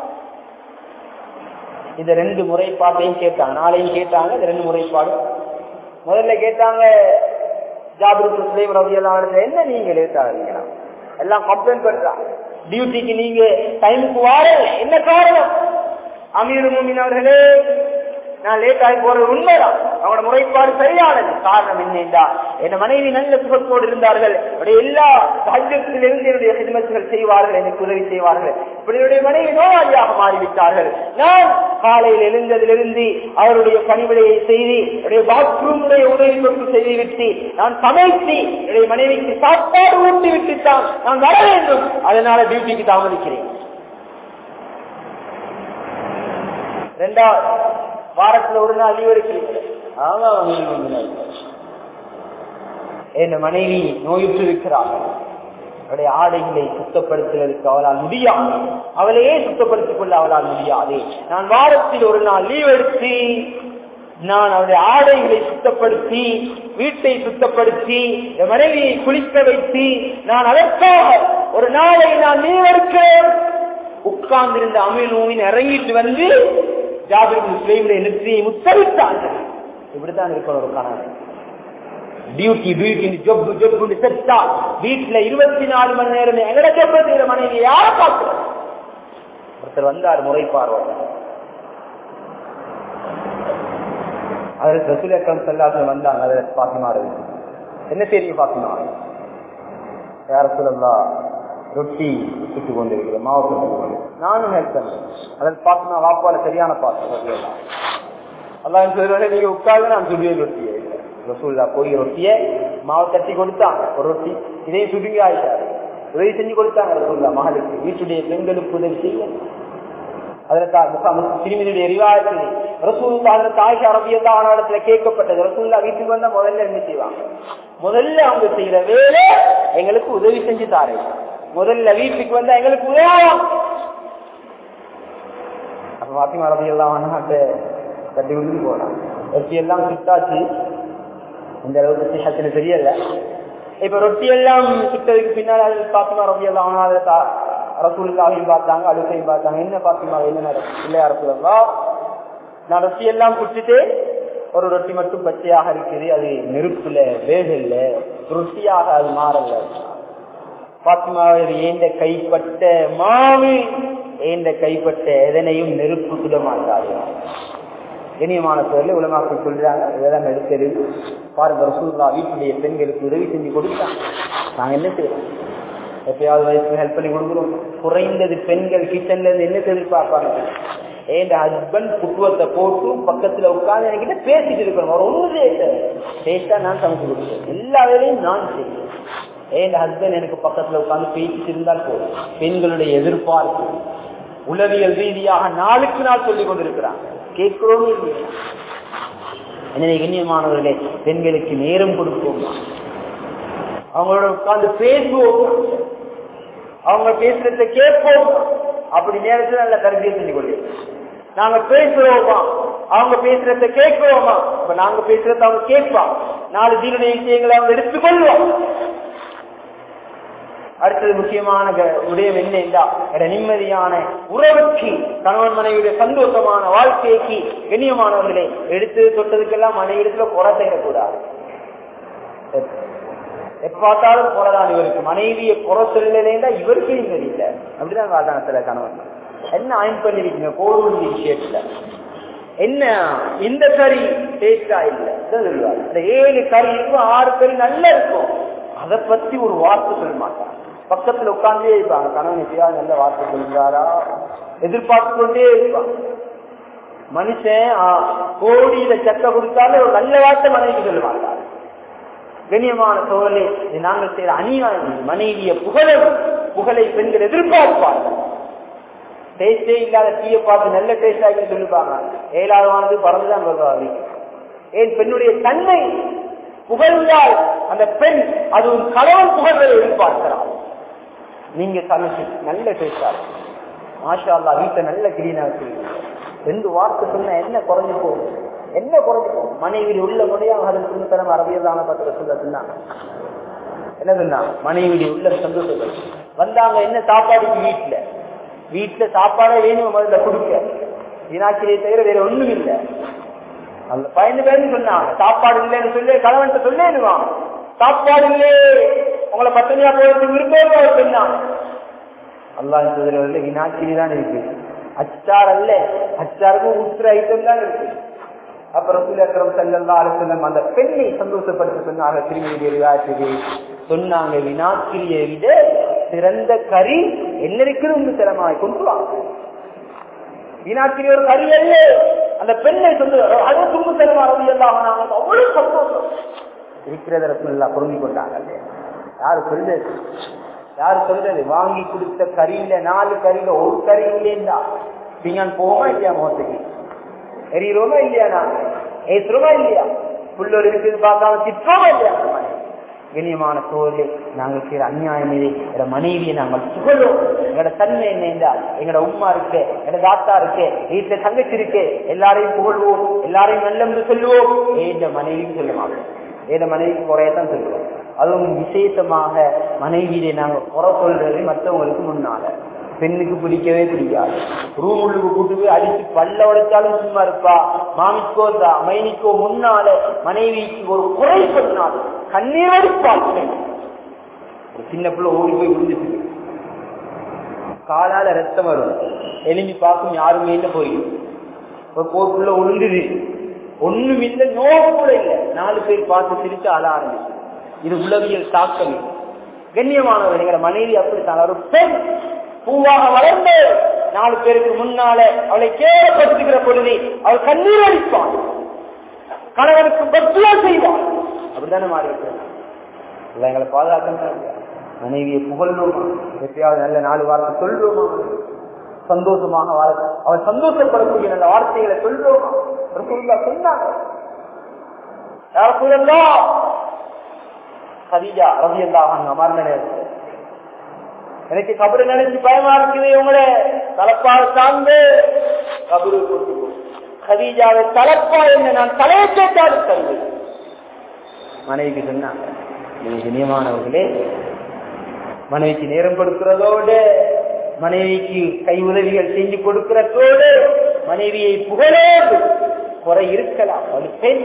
இந்த ரெண்டு முறைப்பாட்டையும் கேட்டாங்க நாளையும் கேட்டாங்க இந்த ரெண்டு முறைப்பாடு முதல்ல கேட்டாங்க ஜாபிர் சுலைம் ரவியெல்லாம் என்ன நீங்க லேட் ஆகுறீங்களா எல்லாம் கம்ப்ளைண்ட் பண்றாங்க டியூட்டிக்கு நீங்க டைமுக்கு வார என்ன காரணம் அமீர் மூமின் அவர்களே நான் லேட் ஆகி போறது உண்மைதான் அவங்களோட முறைப்பாடு சரியானது காரணம் என்னென்றா என் மனைவி நல்ல சுகத்தோடு இருந்தார்கள் அவருடைய எல்லா சாத்தியத்திலிருந்து என்னுடைய சிறுமத்துகள் செய்வார்கள் எனக்கு உதவி செய்வார்கள் இப்படி என்னுடைய மனைவி நோயாளியாக மாறிவிட்டார்கள் நான் காலையில் எழுந்ததிலிருந்து அவருடைய பணிவிடையை செய்து என்னுடைய பாத்ரூமுடைய உதவி தொட்டு செய்துவிட்டு நான் சமைத்து என்னுடைய மனைவிக்கு சாப்பாடு ஊட்டி விட்டுத்தான் நான் வர வேண்டும் அதனால டியூட்டிக்கு தாமதிக்கிறேன் ரெண்டாவது வாரத்துல ஒரு நாள் லீவ் எடுக்கிறீங்க ஆமா என் மனைவி நோயுற்று இருக்கிறார் அவருடைய ஆடைகளை சுத்தப்படுத்துவதற்கு அவளால் முடியாது அவளையே சுத்தப்படுத்திக் கொள்ள அவளால் முடியாது நான் வாரத்தில் ஒரு நாள் லீவ் எடுத்து நான் அவருடைய ஆடைகளை சுத்தப்படுத்தி வீட்டை சுத்தப்படுத்தி என் மனைவியை குளிக்க வைத்து நான் அதற்காக ஒரு நாளை நான் லீவ் எடுக்கிறேன் உட்கார்ந்திருந்த அமிழ் நோவின் இறங்கிட்டு வந்து ஜாபிர் முஸ்லீம்களை நெற்றியை முத்தரித்தார்கள் இப்படித்தான் இருக்கணும் ஒரு கணவன் டியூட்டி டியூட்டி ஜொப்பு ஜொப்பு செத்தா வீட்டுல இருபத்தி நாலு மணி நேரம் எங்கட ஜொப்பு செய்யற மனைவி யார பார்க்க ஒருத்தர் வந்தார் முறைப்பார்வர் அதற்கு ரசூல் அக்கம் செல்லாசன் வந்தாங்க அதில் பாத்திமா என்ன தெரியும் பாத்திமா யார சொல்லலாம் ரொட்டி சுட்டு கொண்டிருக்கிற மாவு நானும் ஹெல்ப் பண்ணேன் அதில் பார்த்தா வாப்பால சரியான பாத்து அல்லாஹ் சொல்லுவாங்க நீங்க உட்கார்ந்து நான் சுடுவேன் ரொட்டியை ரசூல்லா போய் ரொட்டியை மாவு தட்டி கொடுத்தாங்க ஒரு ரொட்டி இதையும் சுடுங்க ஆயிட்டாரு உதவி செஞ்சு கொடுத்தாங்க ரசூல்லா மகளுக்கு வீட்டுடைய பெண்களுக்கு உதவி செய்ய திருமதியுடைய ரிவாயத்தில் ரசூல்லா அதற்கு ஆயிஷா அரபியல்லா ஆனாடத்துல கேட்கப்பட்டது ரசூல்லா வீட்டுக்கு வந்தா முதல்ல என்ன செய்வாங்க முதல்ல அவங்க செய்யற வேலை எங்களுக்கு உதவி செஞ்சு தாரேன் முதல்ல வீட்டுக்கு வந்தா எங்களுக்கு உதவும் அப்ப பாத்திமா ரபி எல்லாம் கட்டி விட்டு போறான் ரொட்டி எல்லாம் சுட்டாச்சு இந்த அளவுக்கு சிஹத்துல தெரியல இப்ப ரொட்டி எல்லாம் சுட்டதுக்கு பின்னால் பாத்திமா ரபி எல்லாம் ரசூல்லாவையும் பார்த்தாங்க அழுகையும் பார்த்தாங்க என்ன பாத்திமா என்ன நடக்கும் இல்லையா ரசூல்லா நான் ரொட்டி எல்லாம் குடிச்சிட்டு ஒரு ரொட்டி மட்டும் பச்சையாக இருக்குது அது நெருப்புல வேகல்ல ரொட்டியாக அது மாறல பாத்திமாவில் ஏந்த கைப்பட்ட மாவு ஏந்த கைப்பட்ட எதனையும் நெருப்பு சுட மாட்டாது இனியமான சொல்ல உலமாக்கள் சொல்றாங்க இதெல்லாம் எடுத்தது பாருங்க ரசூல்லா வீட்டுடைய பெண்களுக்கு உதவி செஞ்சு கொடுத்தாங்க நாங்க என்ன செய்யறோம் எப்பயாவது வயசுக்கு ஹெல்ப் பண்ணி கொடுக்குறோம் குறைந்தது பெண்கள் கிச்சன்ல இருந்து என்ன எதிர்பார்ப்பாங்க என் ஹஸ்பண்ட் புத்துவத்தை போட்டு பக்கத்துல உட்கார்ந்து என்கிட்ட பேசிட்டு இருக்கணும் ஒரு ஒன்று பேசா நான் சமைச்சு கொடுக்குறேன் எல்லா வேலையும் நான் செய்வேன் என் ஹஸ்பண்ட் எனக்கு பக்கத்துல உட்கார்ந்து பேசிட்டு இருந்தால் போதும் பெண்களுடைய எதிர்பார்ப்பு உளவியல் ரீதியாக நாளுக்கு நாள் சொல்லிக் கொண்டிருக்கிறாங்க கேட்கிறோம் எனவே கண்ணியமானவர்களே பெண்களுக்கு நேரம் கொடுப்போம் அவங்களோட உட்கார்ந்து பேசுவோம் அவங்க பேசுறத கேட்போம் அப்படி நேரத்தில் நல்ல கருதியை செஞ்சு கொள்ளும் நாங்க பேசுறோமா அவங்க பேசுறத கேட்கிறோமா இப்ப நாங்க பேசுறத அவங்க கேட்பான் நாலு தீனுடைய விஷயங்களை அவங்க எடுத்துக்கொள்வோம் அடுத்தது முக்கியமான விடயம் என்ன என்றா நிம்மதியான உறவுக்கு கணவன் மனைவியுடைய சந்தோஷமான வாழ்க்கைக்கு கண்ணியமானவர்களே எடுத்து தொட்டதுக்கெல்லாம் மனைவிடத்துல குறை செய்யக்கூடாது எப்பாத்தாலும் குறைதான் இவருக்கு மனைவியை குறை சொல்லலேண்டா இவருக்கு நிம்மதி இல்லை அப்படிதான் வாழ்ந்தாங்க சில கணவன் என்ன ஆயின் பண்ணிருக்கீங்க கோடு விஷயத்துல என்ன இந்த கறி டேஸ்டா இல்ல அந்த ஏழு கறி இருக்கும் ஆறு கறி நல்லா இருக்கும் அதை பத்தி ஒரு வார்த்தை சொல்ல மாட்டாங்க பக்கத்துல உட்கார்ந்தே இருப்பாங்க கணவன் எப்பயா நல்ல வார்த்தை சொல்றாரா எதிர்பார்த்து கொண்டே இருப்பாங்க மனுஷன் கோடியில சட்டை கொடுத்தாலும் ஒரு நல்ல வார்த்தை மனைவிக்கு சொல்ல மாட்டாங்க கண்ணியமான சோழலை நாங்கள் செய்யற அநியாயம் மனைவிய புகழ புகழை பெண்கள் எதிர்பார்ப்பார்கள் டேஸ்டே இல்லாத டீயை பார்த்து நல்ல டேஸ்ட் ஆகி சொல்லிப்பாங்க ஏழாவதானது பறந்துதான் வருவாங்க ஏன் பெண்ணுடைய தன்மை புகழ்ந்தால் அந்த பெண் அது ஒரு கணவன் புகழ்வை எதிர்பார்க்கிறார் நீங்க சமைச்சு நல்ல டேஸ்டா மாஷா அல்லா வீட்டை நல்ல கிளீனா வச்சிருக்கீங்க ரெண்டு வார்த்தை சொன்ன என்ன குறைஞ்சு போகும் என்ன குறைஞ்சு போகும் மனைவியில் உள்ள முறையாக அது சுண்ணத்தனம் அரபியதான பத்திர சொல்ல சொன்னாங்க என்ன சொன்னா மனைவியுடைய உள்ள சந்தோஷம் வந்தாங்க என்ன சாப்பாடுக்கு வீட்டுல வீட்டுல சாப்பாடே வேணும் முதல்ல கொடுக்க வினாக்கிரியை தவிர வேற ஒண்ணும் இல்லை அந்த பயந்து பேருந்து சொன்னாங்க சாப்பாடு இல்லைன்னு சொல்லி கணவன் சொல்லேனுவான் சாப்பாடு இல்லே உங்களை பத்தனியா போறது விருப்பம் அவர் சொன்னான் அல்லா இந்த வினாக்கிரி தான் இருக்கு அச்சார் அல்ல அச்சாருக்கு ஊற்றுற ஐட்டம் தான் இருக்கு அப்புறம் அக்கரம் செல்லல்லா அலுவலம் அந்த பெண்ணை சந்தோஷப்படுத்த சொன்னாங்க திருமதி ரிவாயத்துக்கு சொன்னாங்க வினாக்கிரியை விட சிறந்த கறி என்ன இருக்குது சிரமாய் கொண்டு வாங்க வினாக்கிரி ஒரு கறி அல்ல அந்த பெண்ணை சொல்லு அது தும்பு செல்வம் அரபி எல்லாம் அவ்வளவு சந்தோஷம் இருக்கிறத ரசம் பொருந்தி கொண்டாங்க யாரு சொல்றது யாரு சொல்றது வாங்கி கொடுத்த கறியில நாலு கறியில ஒரு கறி இல்லையா பிங்கான் போவோமா இல்லையா முகத்துக்கு எரியிறோமா இல்லையா நான் ஏசுறோமா இல்லையா புள்ளோர் இருக்குது பார்க்காம திட்டோமா இல்லையா கண்ணியமான சோழே நாங்கள் செய்யற அநியாயம் இது எங்களோட மனைவியை நாங்கள் புகழும் எங்களோட தன்மை என்ன எங்களோட உமா இருக்கு எங்களோட தாத்தா இருக்கு வீட்டுல தங்கச்சி இருக்கு எல்லாரையும் புகழ்வோம் எல்லாரையும் நல்ல என்று சொல்லுவோம் ஏந்த மனைவிக்கு சொல்ல மாட்டோம் ஏத மனைவிக்கு குறையத்தான் சொல்லுவோம் அதுவும் விசேஷமாக மனைவியை நாங்க குறை சொல்றது மற்றவங்களுக்கு முன்னால பெண்ணுக்கு பிடிக்கவே பிடிக்காது ரூம் உள்ளுக்கு கூட்டு போய் அடிச்சு பல்ல உடைச்சாலும் சும்மா இருப்பா மாமிக்கோ மைனிக்கோ முன்னால மனைவிக்கு ஒரு குறை சொன்னால் கண்ணீர் அடிப்பாள் ஒரு சின்ன பிள்ளை ஓடி போய் விழுந்துட்டு காலால ரத்தம் வரும் எலும்பி பார்க்கும் யாருமே இல்லை போயிடும் ஒரு போக்குள்ள உளுந்துது ஒண்ணும் இல்லை நோவு கூட இல்லை நாலு பேர் பார்த்து சிரிச்சு அழ ஆரம்பிச்சு இது உளவியல் தாக்கம் கண்ணியமானவர் எங்கிற மனைவி அப்படித்தான் ஒரு பெண் பூவாக வளர்ந்து நாலு பேருக்கு முன்னால அவளை கேவலப்படுத்துகிற பொழுது அவள் கண்ணீர் அடிப்பான் கணவனுக்கு பத்துவா செய்வான் அப்படித்தானே மாறி இருக்கிறான் எங்களை பாதுகாக்கணும் மனைவியை புகழணுமா எப்பயாவது நல்ல நாலு வார்த்தை சொல்றோமா சந்தோஷமாக வாழ அவன் சந்தோஷப்படக்கூடிய நல்ல வார்த்தைகளை சொல்றோமா சொன்னாங்க கதிஜா ரவி எல்லாம் அமர்ந்த நேரத்தில் எனக்கு கபரு நினைச்சு பயமா இருக்குது உங்களே தலப்பாக சார்ந்து கபரு கதீஜாவை தலப்பா என்ன நான் தலையை கேட்டாலும் தருவேன் மனைவிக்கு சொன்னாங்க இனியமானவர்களே மனைவிக்கு நேரம் கொடுக்கிறதோடு மனைவிக்கு கை உதவிகள் செஞ்சு கொடுக்கிறதோடு மனைவியை புகழோடு குறை இருக்கலாம் அது பெண்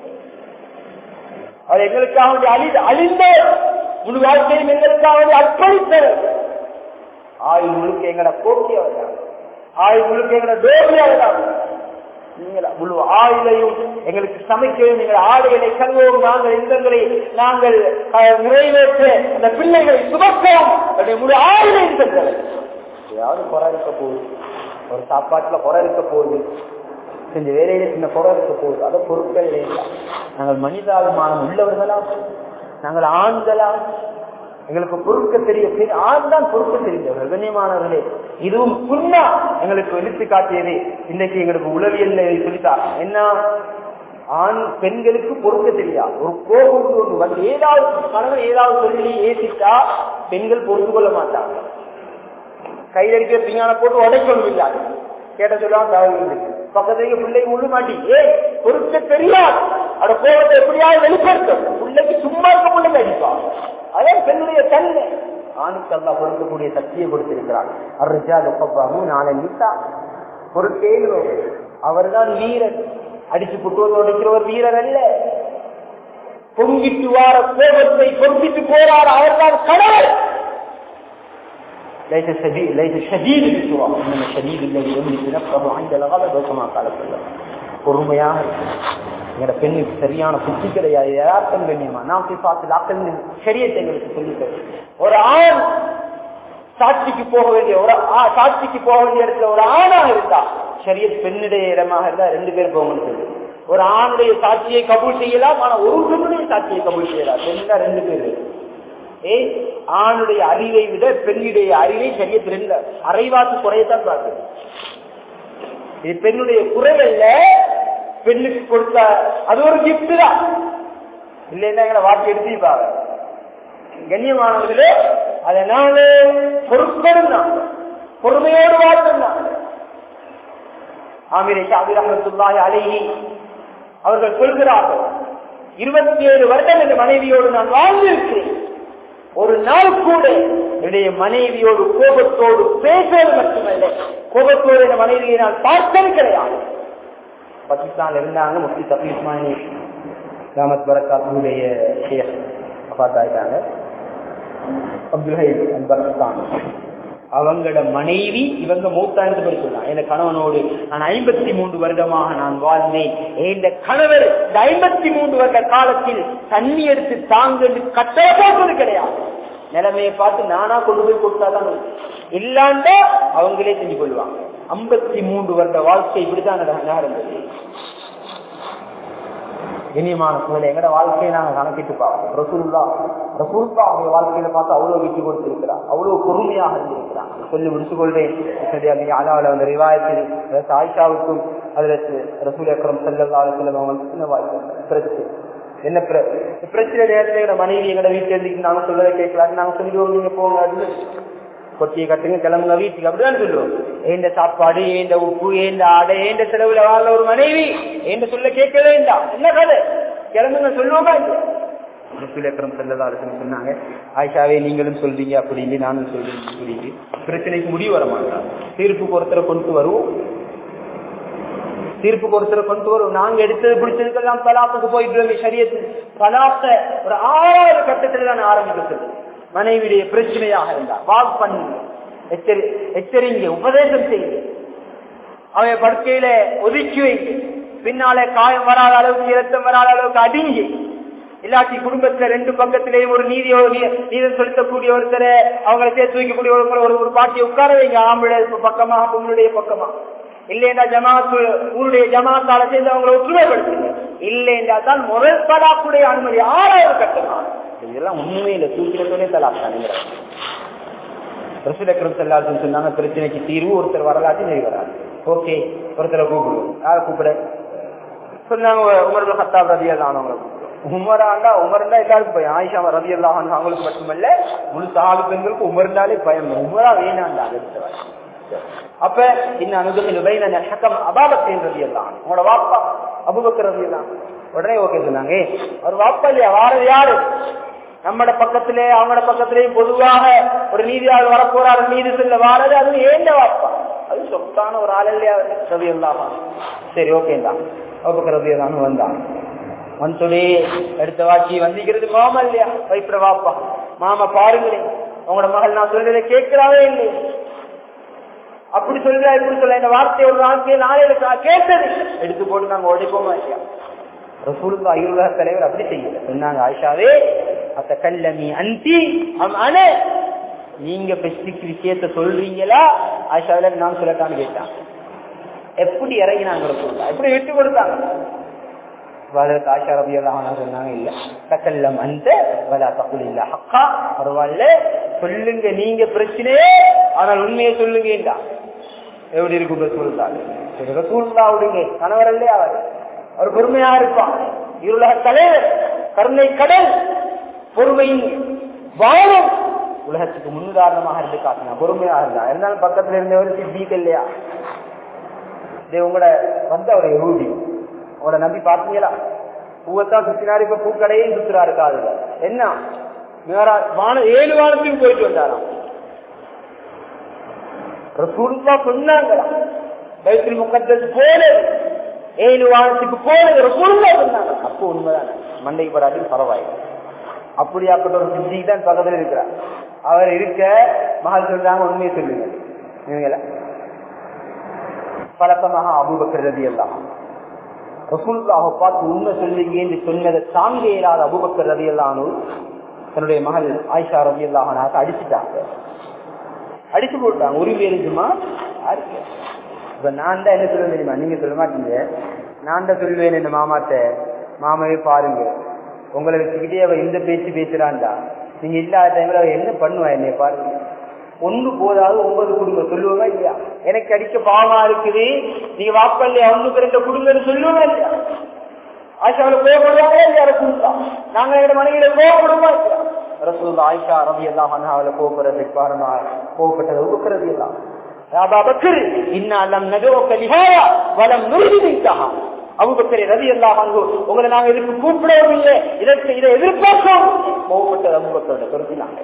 அவர் எங்களுக்காக வேண்டி அழி அழிந்த முழு வாழ்க்கையும் எங்களுக்காக வேண்டி அர்ப்பணித்தவர் ஆயுள் முழுக்க எங்களை போக்கியவர் தான் ஆயுள் முழுக்க எங்களை டோபியவர் தான் நீங்கள் முழு ஆயுளையும் எங்களுக்கு சமைக்கவும் நீங்கள் ஆடைகளை கல்வோம் நாங்கள் இந்தங்களை நாங்கள் அஹ், நிறைவேற்ற அந்த பிள்ளைகளை சுமக்கவும் என்னுடைய முழு ஆயுளையும் சென்றவர் ஏதாவது குறை இருக்க போகுது ஒரு சாப்பாட்டுல குறை இருக்க போகுது செஞ்ச வேலையில சின்ன குறை இருக்க போகுது அதை பொருட்கள் இல்லை நாங்கள் மனிதாபிமானம் உள்ளவர்களா நாங்கள் ஆண்களா எங்களுக்கு பொறுக்க தெரிய தெரி- ஆண் தான் பொறுக்க தெரிந்தவர்கள் கண்ணியமானவர்களே இதுவும் சுண்ணா எங்களுக்கு எடுத்து காட்டியது இன்னைக்கு எங்களுக்கு உளவியல்ல சொல்லித்தா என்ன ஆண் பெண்களுக்கு பொறுக்க தெரியா ஒரு கோபம் ஒன்று வந்து ஏதாவது கணவன் ஏதாவது சொல்லி ஏசிட்டா பெண்கள் பொறுத்து கொள்ள மாட்டாங்க கையில் அடிக்கிற பிங்கான போட்டு உடைக்கணும் இல்ல கேட்ட சொல்லுவாங்க தகவல் பக்கத்துல பிள்ளை உள்ள மாட்டி ஏ பொறுக்க தெரியாது அட கோபத்தை எப்படியாவது வெளிப்படுத்தும் பிள்ளைக்கு சும்மா இருக்க பிள்ளைங்க அடிப்பா அதே பெண்ணுடைய தன்மை ஆணுக்கு அல்லா பொறுக்கக்கூடிய சக்தியை கொடுத்திருக்கிறார் அர்ஜா துப்பாமு நாளை நீத்தா பொறுக்கே அவர்தான் வீரன் அடிச்சு புட்டுவது உடைக்கிறவர் வீரர் அல்ல பொங்கிட்டு வார கோபத்தை பொங்கிட்டு போறார் அவர்தான் கடவுள் ليس شديد ليس شديد بالسرعة إنما شديد الذي يملك نفسه عند الغضب كما قال صلى الله عليه وسلم பொறுமையாக எங்களோட பெண்ணுக்கு சரியான புத்தி கிடையாது யதார்த்தம் கண்ணியமா நாம் சிபாத்தில் ஆக்கள் சரியத்தை எங்களுக்கு சொல்லிட்டு ஒரு ஆண் சாட்சிக்கு போக வேண்டிய ஒரு ஆ- சாட்சிக்கு போக வேண்டிய இடத்துல ஒரு ஆணாக இருந்தா சரிய பெண்ணுடைய இடமாக இருந்தா ரெண்டு பேர் போகணும்னு சொல்லி ஒரு ஆணுடைய சாட்சியை கபூல் செய்யலாம் ஆனா ஒரு பெண்ணுடைய சாட்சியை கபூல் செய்யலாம் பெண்ணா ரெண்டு பேர் ஏய் ஆணுடைய அறிவை விட பெண்ணுடைய அறிவை சரியத்தில் இல்ல அரைவாக்கு குறையத்தான் பார்க்குது இது பெண்ணுடைய குறைகள்ல பெண்ணுக்கு கொடுத்த அது ஒரு கிஃப்ட் தான் இல்லைன்னா எங்களை வாக்கு எடுத்துப்பாங்க கண்ணியமானவர்களே அதனால பொறுப்படும் தான் பொறுமையோடு வாழ்க்கை தான் ஆமிரை ஷாபி ரஹமத்துல்லாஹி அலைஹி அவர்கள் சொல்கிறார்கள் இருபத்தி ஏழு வருடம் என்ற மனைவியோடு நான் வாழ்ந்திருக்கிறேன் ஒரு நாள் கூட என்னுடைய மனைவியோடு கோபத்தோடு பேசுவது மட்டுமல்ல கோபத்தோடு என் மனைவியை நான் பார்த்தது கிடையாது பாகிஸ்தான்ல இருந்தாங்க முஃப்தி தபி இஸ்மானி ராமத் பரக்காத்துடைய ஷேர் பார்த்தாயிட்டாங்க அப்துல் ஹை பரத்தான் அவங்களோட மனைவி இவங்க மூத்தாண்டு போய் சொன்னாங்க என் கணவனோடு நான் ஐம்பத்தி மூன்று வருடமாக நான் வாழ்ந்தேன் இந்த கணவர் இந்த ஐம்பத்தி மூன்று வருட காலத்தில் தண்ணி எடுத்து தாங்க கட்டளை போட்டது கிடையாது நிலைமையை பார்த்து நானா கொண்டு போய் கொடுத்தாதான் இல்லாண்டா அவங்களே செஞ்சு கொள்வாங்க ஐம்பத்தி மூன்று வருட வாழ்க்கை இப்படிதான் நட- நடந்தது இனியமான சூழலை எங்கட வாழ்க்கையை நாங்க கணக்கிட்டு பார்ப்போம் ரசூல்லா ரசூல்லா அவங்க வாழ்க்கையில பார்த்து அவ்வளவு விட்டு கொடுத்திருக்கிறார் அவ்வளவு பொறுமையாக இருந்திருக்கிறார் சொல்லி முடிச்சு கொள்றேன் சரியாக அலாவில் அந்த ரிவாயத்தில் அதாவது ஆயிஷாவுக்கும் அதுல ரசூல் அக்கரம் செல்லல்லா செல்லம் அவங்களுக்கு சின்ன வாய்ப்பு பிரச்சனை என்ன பிர- பிரச்சனை நேரத்தில் எங்க மனைவி எங்கட வீட்டுல இருந்து நாங்க சொல்றதை கேட்கலாம் நாங்க சொல்லிடுவோம் நீங்க போங்க அப்படின்னு கொட்டியை கட்டுங்க கிளம்புங்க வீட்டுக்கு அப்படிதான் சொல்லுவோம் ஏந்த சாப்பாடு ஏந்த உப்பு ஏந்த ஆடை ஏந்த செலவுல வாழ ஒரு மனைவி ஏந்த சொல்ல கேட்கவே வேண்டாம் என்ன கதை கிளம்புங்க சொல்லுவோமா இல்லையா? ரசூல் அக்ரம் ஸல்லல்லாஹு அலைஹி வஸல்லம் சொன்னாங்க ஆயிஷாவே நீங்களும் சொல்றீங்க அப்படி இல்லை நானும் சொல்றேன் சொல்லிட்டு பிரச்சனைக்கு முடிவு வர மாட்டாங்க தீர்ப்புக்கு ஒருத்தரை கொண்டு வருவோம் தீர்ப்புக்கு ஒருத்தரை கொண்டு வரும் நாங்க எடுத்தது பிடிச்சதுக்கெல்லாம் தலாப்புக்கு போயிட்டு சரியத்து தலாப்ப ஒரு ஆறாவது கட்டத்துல தான் ஆரம்பிக்கிறது மனைவியுடைய பிரச்சனையாக இருந்தா வாக் பண்ணுங்க எச்சரி எச்சரிங்க உபதேசம் செய்யுங்க அவன் படுக்கையில ஒதுக்கி வைங்க பின்னாலே காயம் வராத அளவுக்கு இரத்தம் வராத அளவுக்கு அடிங்க இல்லாட்டி குடும்பத்துல ரெண்டு பக்கத்திலேயும் ஒரு நீதி நீதம் செலுத்தக்கூடிய ஒருத்தரை அவங்களை சேர்த்து வைக்கக்கூடிய ஒரு ஒரு ஒரு பாட்டியை உட்கார வைங்க ஆம்பளை பக்கமா பொண்ணுடைய பக்கமா இல்லைன்னா ஜமாத்து ஊருடைய ஜமாத்தால சேர்ந்து அவங்களை ஒற்றுமைப்படுத்துங்க இல்லைன்றா தான் முதல் தலாக்குடைய அனுமதி ஆறாவது கட்டமா இதெல்லாம் உண்மையில தூக்கிடத்தோடே தலாக்கானுங்க ரசூலக்கரம் செல்லாதுன்னு சொன்னாங்க பிரச்சனைக்கு தீர்வு ஒருத்தர் வரலாற்று நெறி வராது ஓகே ஒருத்தரை கூப்பிடுவோம் யாரை கூப்பிட சொன்னாங்க உமர் ஹத்தாப் ரதியல் ஆனவங்களை உமராண்டா உமர்ண்டா எல்லாருக்கும் பயம் ஆயிஷா ரதியல் அவங்களுக்கு மட்டுமல்ல முழு சாலு பெண்களுக்கு உமர்ந்தாலே பயம் உமரா வேணாண்டா அடுத்தவர் அப்ப இன்னும் அனுகத்தில் பைன ஹக்கம் அபாபத்தின் ரதியல்லாம் உங்களோட வாப்பா அபுபக்கர் ரதியல்லாம் உடனே ஓகே சொன்னாங்க "ஏய், அவர் வாப்பா இல்லையா வாரது யாரு நம்மட பக்கத்திலே அவங்களோட பக்கத்திலேயும் பொதுவாக ஒரு நீதியாளர் வரப்போறாரு நீதி செல்ல வாரது அது ஏண்ட வாப்பா அது சொத்தான ஒரு ஆள் இல்லையா ரவி அல்லாமா சரி ஓகேதான் அபுபக்கர் ரவி அல்லாம வந்தான் வந்தோடே அடுத்த வாட்சி வந்திக்கிறது மாமா இல்லையா வைப்புற வாப்பா மாமா பாருங்களேன் உங்களோட மகள் நான் சொல்றதை கேட்கிறாவே இல்லையே அப்படி சொல்றா இப்படி சொல்ல இந்த வார்த்தை ஒரு நாளைக்கு நாளையில கேட்டது எடுத்து போட்டு நாங்க உடைப்போமா இல்லையா ரசூலுல்லா ஐயுலக தலைவர் அப்படி செய்யல சொன்னாங்க ஆயிஷாவே அத்த கல்லமி அந்தி அம் அன நீங்க பெஸ்டிக் விஷயத்த சொல்றீங்களா ஆயிஷாவில நான் சொல்லட்டான்னு கேட்டான் எப்படி இறங்கினாங்க ரசூலுல்லா எப்படி விட்டு கொடுத்தாங்க ஆஷா ரபி எல்லாம் சொன்னாங்க இல்ல தக்கல்லம் அந்த வலா தகுல் இல்ல ஹக்கா பரவாயில்ல சொல்லுங்க நீங்க பிரச்சனையே ஆனால் உண்மையை சொல்லுங்கடா எப்படி இருக்கும் ரசூலுல்லா ரசூலுல்லா விடுங்க கணவர் இல்லையா அவர் அவர் பொறுமையா இருப்பான் இருளக தலைவர் கருணை கடல் பொறுமையின் வாழும் உலகத்துக்கு முன்னுதாரணமாக இருந்து காட்டினா பொறுமையா இருந்தா இருந்தாலும் பக்கத்துல இருந்தவர் சித்திக்கு இல்லையா இது உங்களோட வந்து அவர் ரூபி உங்களோட நம்பி பார்த்தீங்களா பூவத்தான் சுத்தினாரு இப்ப பூக்கடையே சுத்துறாரு காதுல என்ன வான ஏழு வானத்துக்கு போயிட்டு வந்தாராம் ரசூலுல்லா சொன்னாங்களா பைத்துல் முகத்தஸ் போல ஏழு வானத்துக்கு போனது ரசூலுல்லா சொன்னாங்க அப்போ உண்மைதான மண்டைக்கு படாட்டி பரவாயில்லை அப்படியாப்பட்ட ஒரு சித்தி தான் பக்கத்துல இருக்கிறார் அவர் இருக்க மகள் சொல்றாங்க உண்மையை சொல்லுங்க இவங்கள பழக்கமாக அபுபக்கர் எல்லாம் ரசூல்லாவை பார்த்து உண்மை சொல்லுங்க என்று சொன்னதை தாங்க இயலாத அபுபக்கர் ரதி எல்லானூர் தன்னுடைய மகள் ஆயிஷா ரதி அல்லாஹனாக அடிச்சுட்டாங்க அடிச்சு போட்டாங்க உரிமை இருக்குமா யாருக்கு இப்ப நான் தான் என்ன சொல்லுவேன் தெரியுமா நீங்க சொல்ல மாட்டீங்க நான் தான் சொல்லுவேன் இந்த மாமாட்ட மாமாவே பாருங்க உங்களை வச்சுக்கிட்டே அவ இந்த பேச்சு பேசுறான்டா நீங்க இல்லாத டைம்ல அவ என்ன பண்ணுவா என்னைய பாருங்க ஒண்ணு போதாது ஒன்பது குடும்பம் சொல்லுவாங்க இல்லையா எனக்கு அடிக்க பாவமா இருக்குது நீங்க வாப்பா இல்லையா ஒண்ணுக்கு ரெண்டு குடும்பம்னு சொல்லுவாங்க இல்லையா ஆயிஷாவில கோவப்படுவாங்க இல்லையா ரசூல்லா நாங்க எங்க மனைவியில கோவப்படுவோமா இல்லையா ரசூல்லா ஆயிஷா ரவி எல்லாம் அவளை கோவப்படுறதுக்கு காரணமா கோவப்பட்டதை ஊக்குறது எல்லாம் அபுபக்கரை ரவி எல்லாம் உங்களை நாங்க இதுக்கு கூப்பிடவும் இல்லை இதற்கு இதை எதிர்பார்க்கவும் கோவப்பட்டது அபுபக்கரோட பொறுப்பினாங்க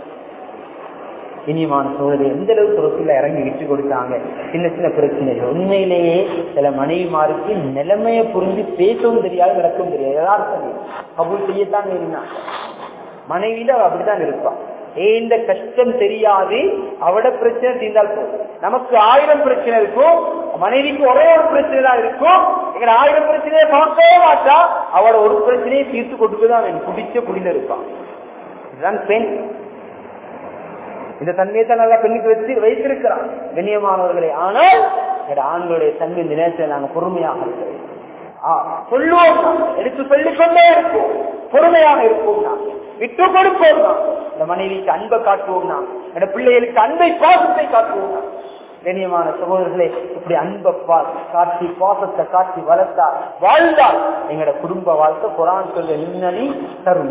இனியமான சூழலை எந்த அளவுக்கு பொறுப்பில் இறங்கி விட்டு கொடுத்தாங்க சின்ன சின்ன பிரச்சனைகள் உண்மையிலேயே சில மனைவிமாருக்கு நிலைமையை புரிஞ்சு பேசவும் தெரியாது நடக்கவும் தெரியாது யதார்த்தம் கபூல் செய்யத்தான் இருந்தாங்க மனைவியில அவ அப்படித்தான் இருப்பான் இந்த கஷ்டம் தெரியாது அவட பிரச்சனை தீர்ந்தால் போதும் நமக்கு ஆயிரம் பிரச்சனை இருக்கும் மனைவிக்கு ஒரே ஒரு பிரச்சனை தான் இருக்கும் எங்க ஆயிரம் பிரச்சனையை பார்க்கவே மாட்டா அவட ஒரு பிரச்சனையை தீர்த்து கொடுத்துதான் அவன் குடிச்ச குடியில இருப்பான் இதுதான் பெண் இந்த தன்மையை தான் நல்லா பெண்ணுக்கு வச்சு வைத்திருக்கிறான் கண்ணியமானவர்களே ஆனால் எங்க ஆண்களுடைய தன்மை இந்த நேரத்தில் நாங்க பொறுமையாக இருக்கிறோம் சொல்லுவோம் எடுத்து சொல்லிக் கொண்டே இருப்போம் பொறுமையாக இருப்போம் நான் விட்டு கொடுப்போம் தான் இந்த மனைவிக்கு அன்பை காட்டுவோம் தான் என் பிள்ளைகளுக்கு அன்பை பாசத்தை காட்டுவோம் தான் கண்ணியமான சகோதரர்களே இப்படி அன்பை காட்டி பாசத்தை காட்டி வளர்த்தா வாழ்ந்தால் எங்களோட குடும்ப வாழ்க்கை குரான் சொல்ல நின்னி தரும்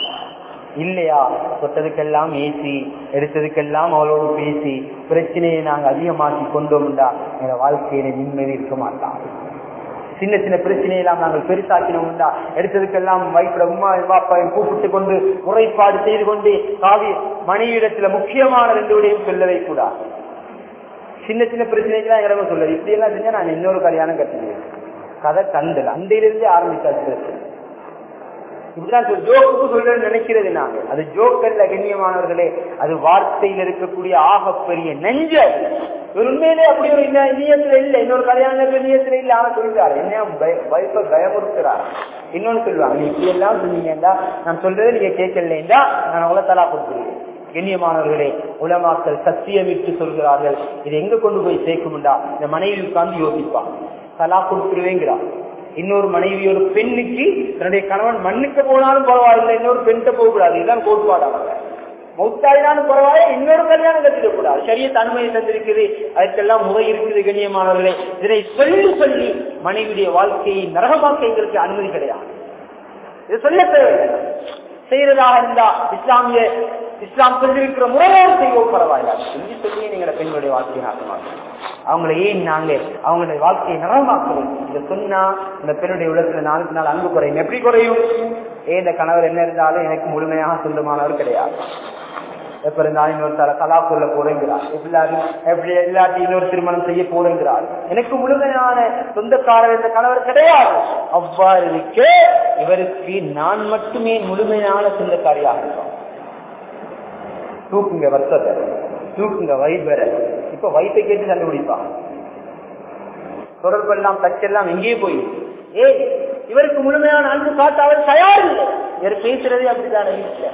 இல்லையா தொட்டதுக்கெல்லாம் ஏசி எடுத்ததுக்கெல்லாம் அவளோடு பேசி பிரச்சனையை நாங்க அதிகமாக்கி கொண்டோம்டா எங்க வாழ்க்கையில நிம்மதி இருக்க மாட்டான் சின்ன சின்ன பிரச்சனையெல்லாம் நாங்கள் பெருசாக்கினோம்டா எடுத்ததுக்கெல்லாம் வைப்பிட உமா பாப்பாவையும் கூப்பிட்டு கொண்டு முறைப்பாடு செய்து கொண்டு காவி மனைவியிடத்துல முக்கியமான ரெண்டு விடையும் சொல்லவே கூடாது சின்ன சின்ன பிரச்சனைக்கு எல்லாம் சொல்ல இப்படி எல்லாம் செஞ்சா நான் இன்னொரு கல்யாணம் கட்டுவேன் கதை கண்டல் அண்டையிலிருந்தே ஆரம்பிச்சாச்சு பிரச்சனை இப்படிதான் ஜோக்கு சொல்றேன்னு நினைக்கிறது நாங்க அது ஜோக்கல்ல கண்ணியமானவர்களே அது வார்த்தையில் இருக்கக்கூடிய ஆகப்பெரிய நெஞ்ச உண்மையிலே அப்படி ஒரு நியத்துல இல்ல இன்னொரு கல்யாணம் நியத்துல இல்ல ஆனா சொல்றாரு என்ன பயப்ப பயமுறுத்துறாரு இன்னொன்னு சொல்லுவாங்க நீ இப்படி எல்லாம் சொன்னீங்கடா நான் சொல்றதை நீங்க கேட்கலா நான் அவ்வளவு தலா கொடுத்துருவேன் கண்ணியமானவர்களே உலமாக்கள் சத்தியமிட்டு சொல்கிறார்கள் இது எங்க கொண்டு போய் சேர்க்கும்டா இந்த மனைவி உட்கார்ந்து யோசிப்பான் தலா கொடுத்துருவேங்கிறான் இன்னொரு மனைவி ஒரு பெண்ணுக்கு தன்னுடைய கணவன் மண்ணுக்கு போனாலும் பரவாயில்லை இன்னொரு பெண்கிட்ட போகக்கூடாது இதுதான் கோட்பாடு அவங்க மௌத்தாயினாலும் பரவாயில்ல இன்னொரு கல்யாணம் கட்டிடக்கூடாது சரிய தன்மையை தந்திருக்குது அதுக்கெல்லாம் முறை இருக்குது கண்ணியமானவர்களே இதனை சொல்லி சொல்லி மனைவியுடைய வாழ்க்கையை நரகமாக்க எங்களுக்கு அனுமதி கிடையாது இது சொல்ல தேவையில்லை செய்யறதாக இருந்தா இஸ்லாமிய இஸ்லாம் சொல்லியிருக்கிற முறையோடு செய்வோம் பரவாயில்ல சொல்லி சொல்லி நீங்கள பெண்களுடைய வாழ்க்கையை நாட்டமாக அவங்களை ஏன் நாங்க அவங்களுடைய வாழ்க்கையை நலமாக்குவோம் இதை சொன்னா இந்த பெண்ணுடைய உலகத்துல நாளுக்கு நாள் அன்பு குறையும் எப்படி குறையும் ஏன் இந்த கணவர் என்ன இருந்தாலும் எனக்கு முழுமையாக சொந்தமானவர் கிடையாது எப்ப இருந்தாலும் இன்னொருத்தர கலாக்குள்ள போறேங்கிறார் எப்படி எப்படி எல்லாத்தையும் இன்னொரு திருமணம் செய்ய போறேங்கிறார் எனக்கு முழுமையான சொந்தக்காரர் என்ற கணவர் கிடையாது அவ்வாறு இருக்க இவருக்கு நான் மட்டுமே முழுமையான சொந்தக்காரியாக இருக்கோம் தூக்குங்க வருத்தத்தை தூக்குங்க வைபரை இப்ப வைப்பை கேட்டு கண்டுபிடிப்பான் தொடர்பு எல்லாம் தச்செல்லாம் எங்கே போய் ஏ இவருக்கு முழுமையான அன்பு காட்ட அவர் தயார் இல்லை இவர் பேசுறதே அப்படித்தானே வீட்டுல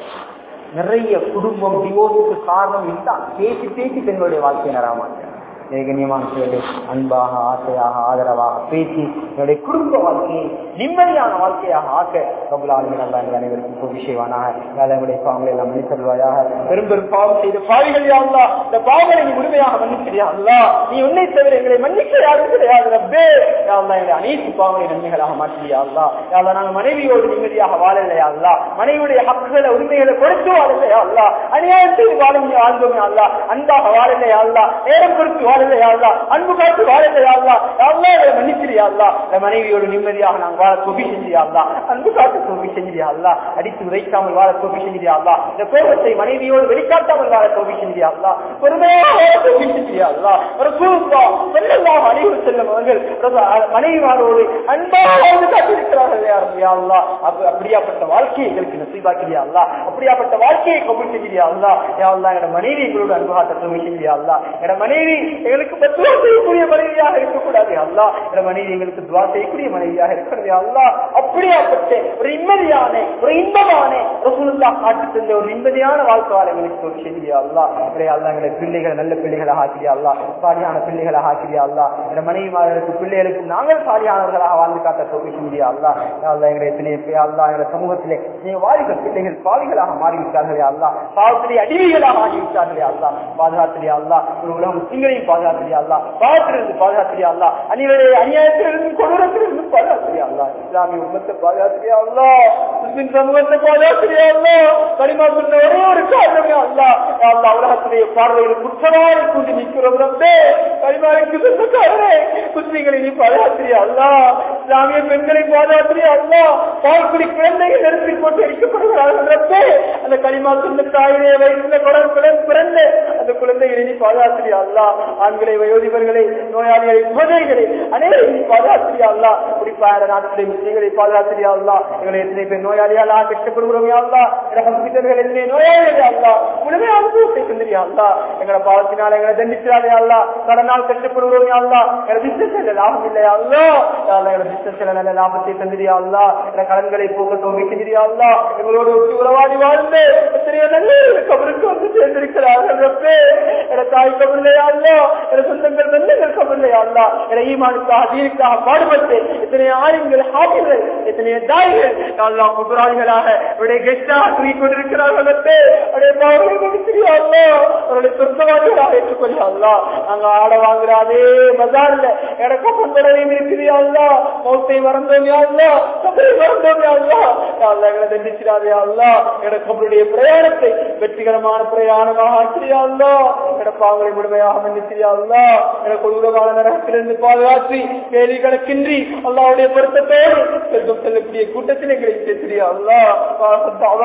நிறைய குடும்பம் டிவோர்ஸுக்கு காரணம் இதுதான் பேசி பேசி பெண்களுடைய வாழ்க்கை நராமாட்டேன் கண்ணியமான சொல்லுடைய அன்பாக ஆசையாக ஆதரவாக பேசி என்னுடைய குடும்ப வாழ்க்கையை நிம்மதியான வாழ்க்கையாக ஆக்க கபுலாளுங்க நல்லா எங்கள் அனைவருக்கும் விஷயவானாக எங்களுடைய பாவங்களை எல்லாம் மன்னித்தல்வாயாக பெரும் பெரும் பாவம் செய்த பாவிகள் யாருலா இந்த பாவங்களை நீ முழுமையாக மன்னிக்கிறியா அல்லா நீ உன்னை தவிர எங்களை மன்னிக்க யாரும் கிடையாது ரப்பே யாருலா எங்களை அனைத்து பாவங்களை நன்மைகளாக மாற்றியா அல்லா யாருலா நாங்கள் மனைவியோடு நிம்மதியாக வாழலையா அல்லா மனைவியுடைய ஹக்குகளை உரிமைகளை கொடுத்து வாழலையா அல்லா அநியாயத்தில் வாழும் வாழ்ந்தோமே அல்லா அன்பாக வாழலையா அல்லா நேரம் கொடுத்து வாழலையா அல்லா அன்பு காத்து வாழலையா அல்லா அல்லா எங்களை மன்னிச்சிரியா அல்லா இந்த மனைவியோடு நிம்மதியாக நாங்கள் வாழ தொகை செஞ்சியா அல்லா அன்பு காத்து தொகை செஞ்சியா அல்லா அடித்து உரைக்காமல் வாழ தொகை செஞ்சியா அல்லா இந்த கோபத்தை மனைவியோடு வெளிக்காட்டாமல் வாழ தொகை செஞ்சியா அல்லா பொறுமையாக வாழ தொகை செஞ்சியா அல்லா ஒரு கூப்பா செல்லலாம் அனைவரும் செல்லும் அவர்கள் மனைவிமாரோடு அன்பாக வாழ்ந்து காத்திருக்கிறார்கள் யா அல்லா அப்ப- அப்படியாப்பட்ட வாழ்க்கையை எங்களுக்கு நசீபாக்கிறியா அல்லா அப்படியாப்பட்ட வாழ்க்கையை கபூல் செஞ்சியா அல்லா யா அல்லா எங்க மனைவி எங்களோட அன்பு காட்ட தொகை செஞ்சியா அல்லா எங்க மனைவி எங்களுக்கு பத்துவா செய்யக்கூடிய மனைவியாக இருக்கக்கூடாது அல்லா எங்க மனைவி எங்களுக்கு துவா செய்யக்கூடிய மனைவியாக இருக்கிறது அல்லா அப்படியாப்பட்ட ஒரு நிம்மதியான ஒரு இன்பமான ரசூலுல்லா காட்டு தந்த ஒரு நிம்மதியான வாழ்க்கை வாழ எங்களுக்கு தொகை செஞ்சியா அல்லா இவரை அல்லா எங்களை பிள்ளைகளை நல்ல பிள்ளைகளாக ஆக்கிறியா அல்லா சாலியான பிள்ளைகளாக ஆக்கிறியா அல்லா எங்க மனைவிமார்களுக்கு பிள்ளைகளுக்கு நாங்கள் சாலியானவர்களாக வாழ்ந்து காட்ட தொகை செஞ்சியா அல்லா யா அல்லா எங்களை எத்தனை பேர் அல்லா எங்களை சமூகத்திலே நீங்க வாலிப பிள்ளைகள் பாவிகளாக மாறிவிட்டார்களே அல்லா பாவத்திலே அடிமைகளாக ஆகிவிட்டார்களே அல்லா பாதுகாத்திரியா அல்லா ஒரு உலக முஸ்லிம்களையும் பாதுகாத்திரியா அல்லா பாவத்திலிருந்து பாதுகாத்திரியா அல்லா அணிவரை அநியாயத்திலிருந்து கொடூரத்திலிருந்து பாதுகாத்திரியா அல்லா இஸ்லாமிய உம்மத்தை பாதுகாத்திரியா அல்லா முஸ்லிம் சமூகத்தை பாதுகாத்திரியா அல்லா கரிமா சொன்ன ஒரே ஒரு காரணமே அல்லா யா அல்லா உலகத்துடைய பார்வையில் குற்றவாளி கூட்டி நிற்கிறோம் ரப்பே கரிமாவுக்கு சொந்தக்காரரே முஸ்லிம்களை நீ பாதுகாத்திரியா அல்லா இஸ்லாமிய பெண்களை பாதுகாத்திரியா அல்லா பால்குடி குழந்தைகள் நெருப்பி போட்டு எரிக்கப்படுகிறார்கள் ரப்பே அந்த கரிமா சொன்ன தாயிலே வயிற்றுல குழந்தை குழந்தை பிறந்த அந்த குழந்தைகளை நீ பாதுகாத்திரியா அல்லா ஆண்களை வயோதிபர்களை நோயாளிகளை குழந்தைகளை அனைவரையும் நீ பாதுகாத்திரியா அல்லா குறிப்பாக நாட்டிலே முஸ்லிம்களை பாதுகாத்திரியா அல்லா எங்களை எத்தனை பேர் நோயாளியாலா கஷ்டப்படுகிறோம் யா அல்லா எங்களை ஹாஸ்பிட்டல்கள் எத்தனை நோயாளிகள் அல்லா முழுமையான அனுபவத்தை தந்திரியா அல்லா எங்களை பாவத்தினால் எங்களை தண்டிக்கிறாரே அல்லா கடனால் கஷ்டப்படுகிறோம் யா அல்லா எங்களை பிசினஸ் லாபம் இல்லையா அல்லா யா அல்லா எங்களை பிசினஸ்ல நல்ல லாபத்தை தந்திரியா அல்லா எங்களை கடன்களை போக்க தோமிக்கிறியா அல்லா எங்களோடு ஒட்டி உறவாடி வாழ்ந்து எத்தனையோ நல்ல கபருக்கு வந்து சேர்ந்திருக்கிறார்கள் ரப்பே என தாய் கபர்லையா அல்லா என சொந்தங்கள் நல்லங்கள் கபர்லையா அல்லா என ஈமானுக்காக தீனுக்காக பாடுபட்டு எத்தனை ஆயுங்கள் ஹாபிகள் எத்தனையோ தாய்கள் அல்லா குபராளிகளாக அவருடைய கெஸ்டாக தூக்கி கொண்டிருக்கிறார்கள் ரப்பே அவருடைய பாவங்களை மன்னிச்சிரியா அல்லா அவருடைய சொந்தவாதிகளாக ஏற்றுக்கொள்ள அல்லா நாங்க ஆட வாங்குற அதே பஜார்ல எனக்கு பந்தரையும் இருக்கிறியா அல்லா மௌத்தை மறந்தோம் யா அல்லா கபரை மறந்தோம் யா அல்லா யா அல்லா எங்களை தண்டிச்சிடாதே அல்லா எனக்கு அவருடைய பிரயாணத்தை வெற்றிகரமான பிரயாணமாக ஆக்கிறியா அல்லா என பாவங்களை முழுமையாக மன்னிச்சிரியா அல்லா எனக்கு உலகான நரகத்திலிருந்து பாதுகாத்து கேள்வி கணக்கின்றி அல்லாவுடைய பொருத்தத்தோடு செல்வம் செல்லக்கூடிய கூட்டத்தில் எங்களை சேர்த்திரியா அல்லா